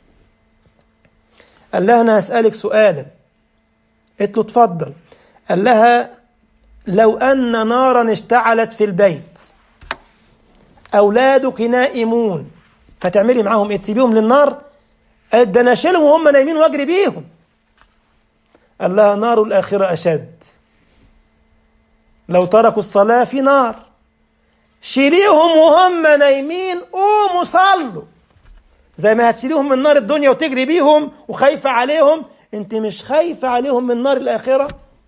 A: قال لها أنا هسألك سؤالا قلت له اتفضل قال لها لو أن نارا اشتعلت في البيت أولادك نائمون فتعملي معاهم إيه تسيبيهم للنار قالت ده أنا أشيلهم وهم نايمين وأجري بيهم قال لها نار الآخرة أشد لو تركوا الصلاة في نار شيليهم وهم نايمين قوموا صلوا زي ما هتشيليهم من نار الدنيا وتجري بيهم وخايفة عليهم انت مش خايفة عليهم من نار الآخرة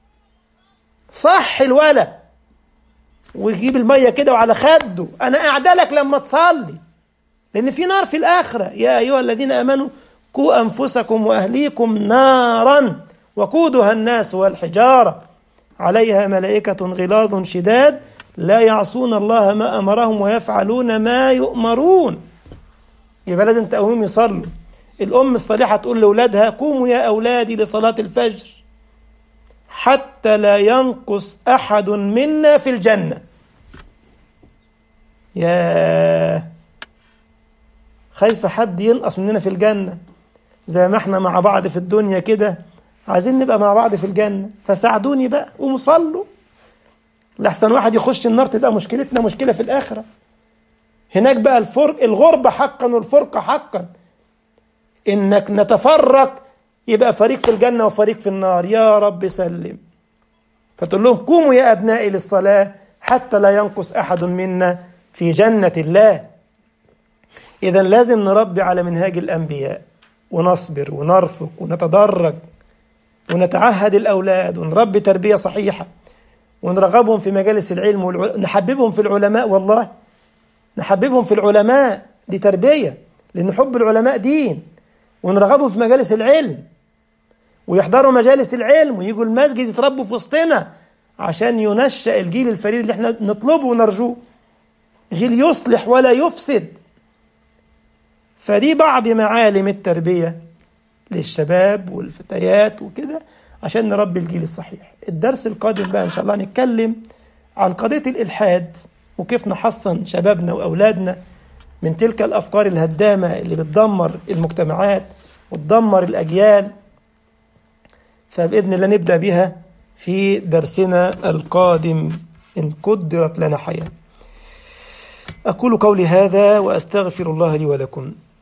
A: صح الولد ويجيب المية كده وعلى خده أنا أعدلك لما تصلي لأن في نار في الآخرة يا أيها الذين آمنوا قوا أنفسكم وأهليكم نارا وقودها الناس والحجارة عليها ملائكة غلاظ شداد لا يعصون الله ما أمرهم ويفعلون ما يؤمرون يبقى لازم تقومهم يصلوا الأم الصالحة تقول لأولادها قوموا يا أولادي لصلاة الفجر حتى لا ينقص أحد منا في الجنة يا خايف حد ينقص مننا في الجنة زي ما احنا مع بعض في الدنيا كده عايزين نبقى مع بعض في الجنة فساعدوني بقى قوموا صلوا لحسن واحد يخش النار تبقى مشكلتنا مشكلة في الآخرة هناك بقى الفرق الغربة حقا والفرقة حقا إنك نتفرق يبقى فريق في الجنة وفريق في النار يا رب سلم فتقول لهم قوموا يا أبنائي للصلاة حتى لا ينقص أحد منا في جنة الله إذا لازم نربي على منهاج الأنبياء ونصبر ونرفق ونتدرج ونتعهد الأولاد ونربي تربية صحيحة ونرغبهم في مجالس العلم والع... نحببهم في العلماء والله نحببهم في العلماء دي تربية لأن حب العلماء دين ونرغبهم في مجالس العلم ويحضروا مجالس العلم ويجوا المسجد يتربوا في وسطنا عشان ينشأ الجيل الفريد اللي احنا نطلبه ونرجوه جيل يصلح ولا يفسد فدي بعض معالم التربية للشباب والفتيات وكده عشان نربي الجيل الصحيح الدرس القادم بقى إن شاء الله نتكلم عن قضية الإلحاد وكيف نحصن شبابنا وأولادنا من تلك الأفكار الهدامة اللي بتدمر المجتمعات وتدمر الأجيال فبإذن الله نبدأ بها في درسنا القادم إن قدرت لنا حياة أقول قولي هذا وأستغفر الله لي ولكم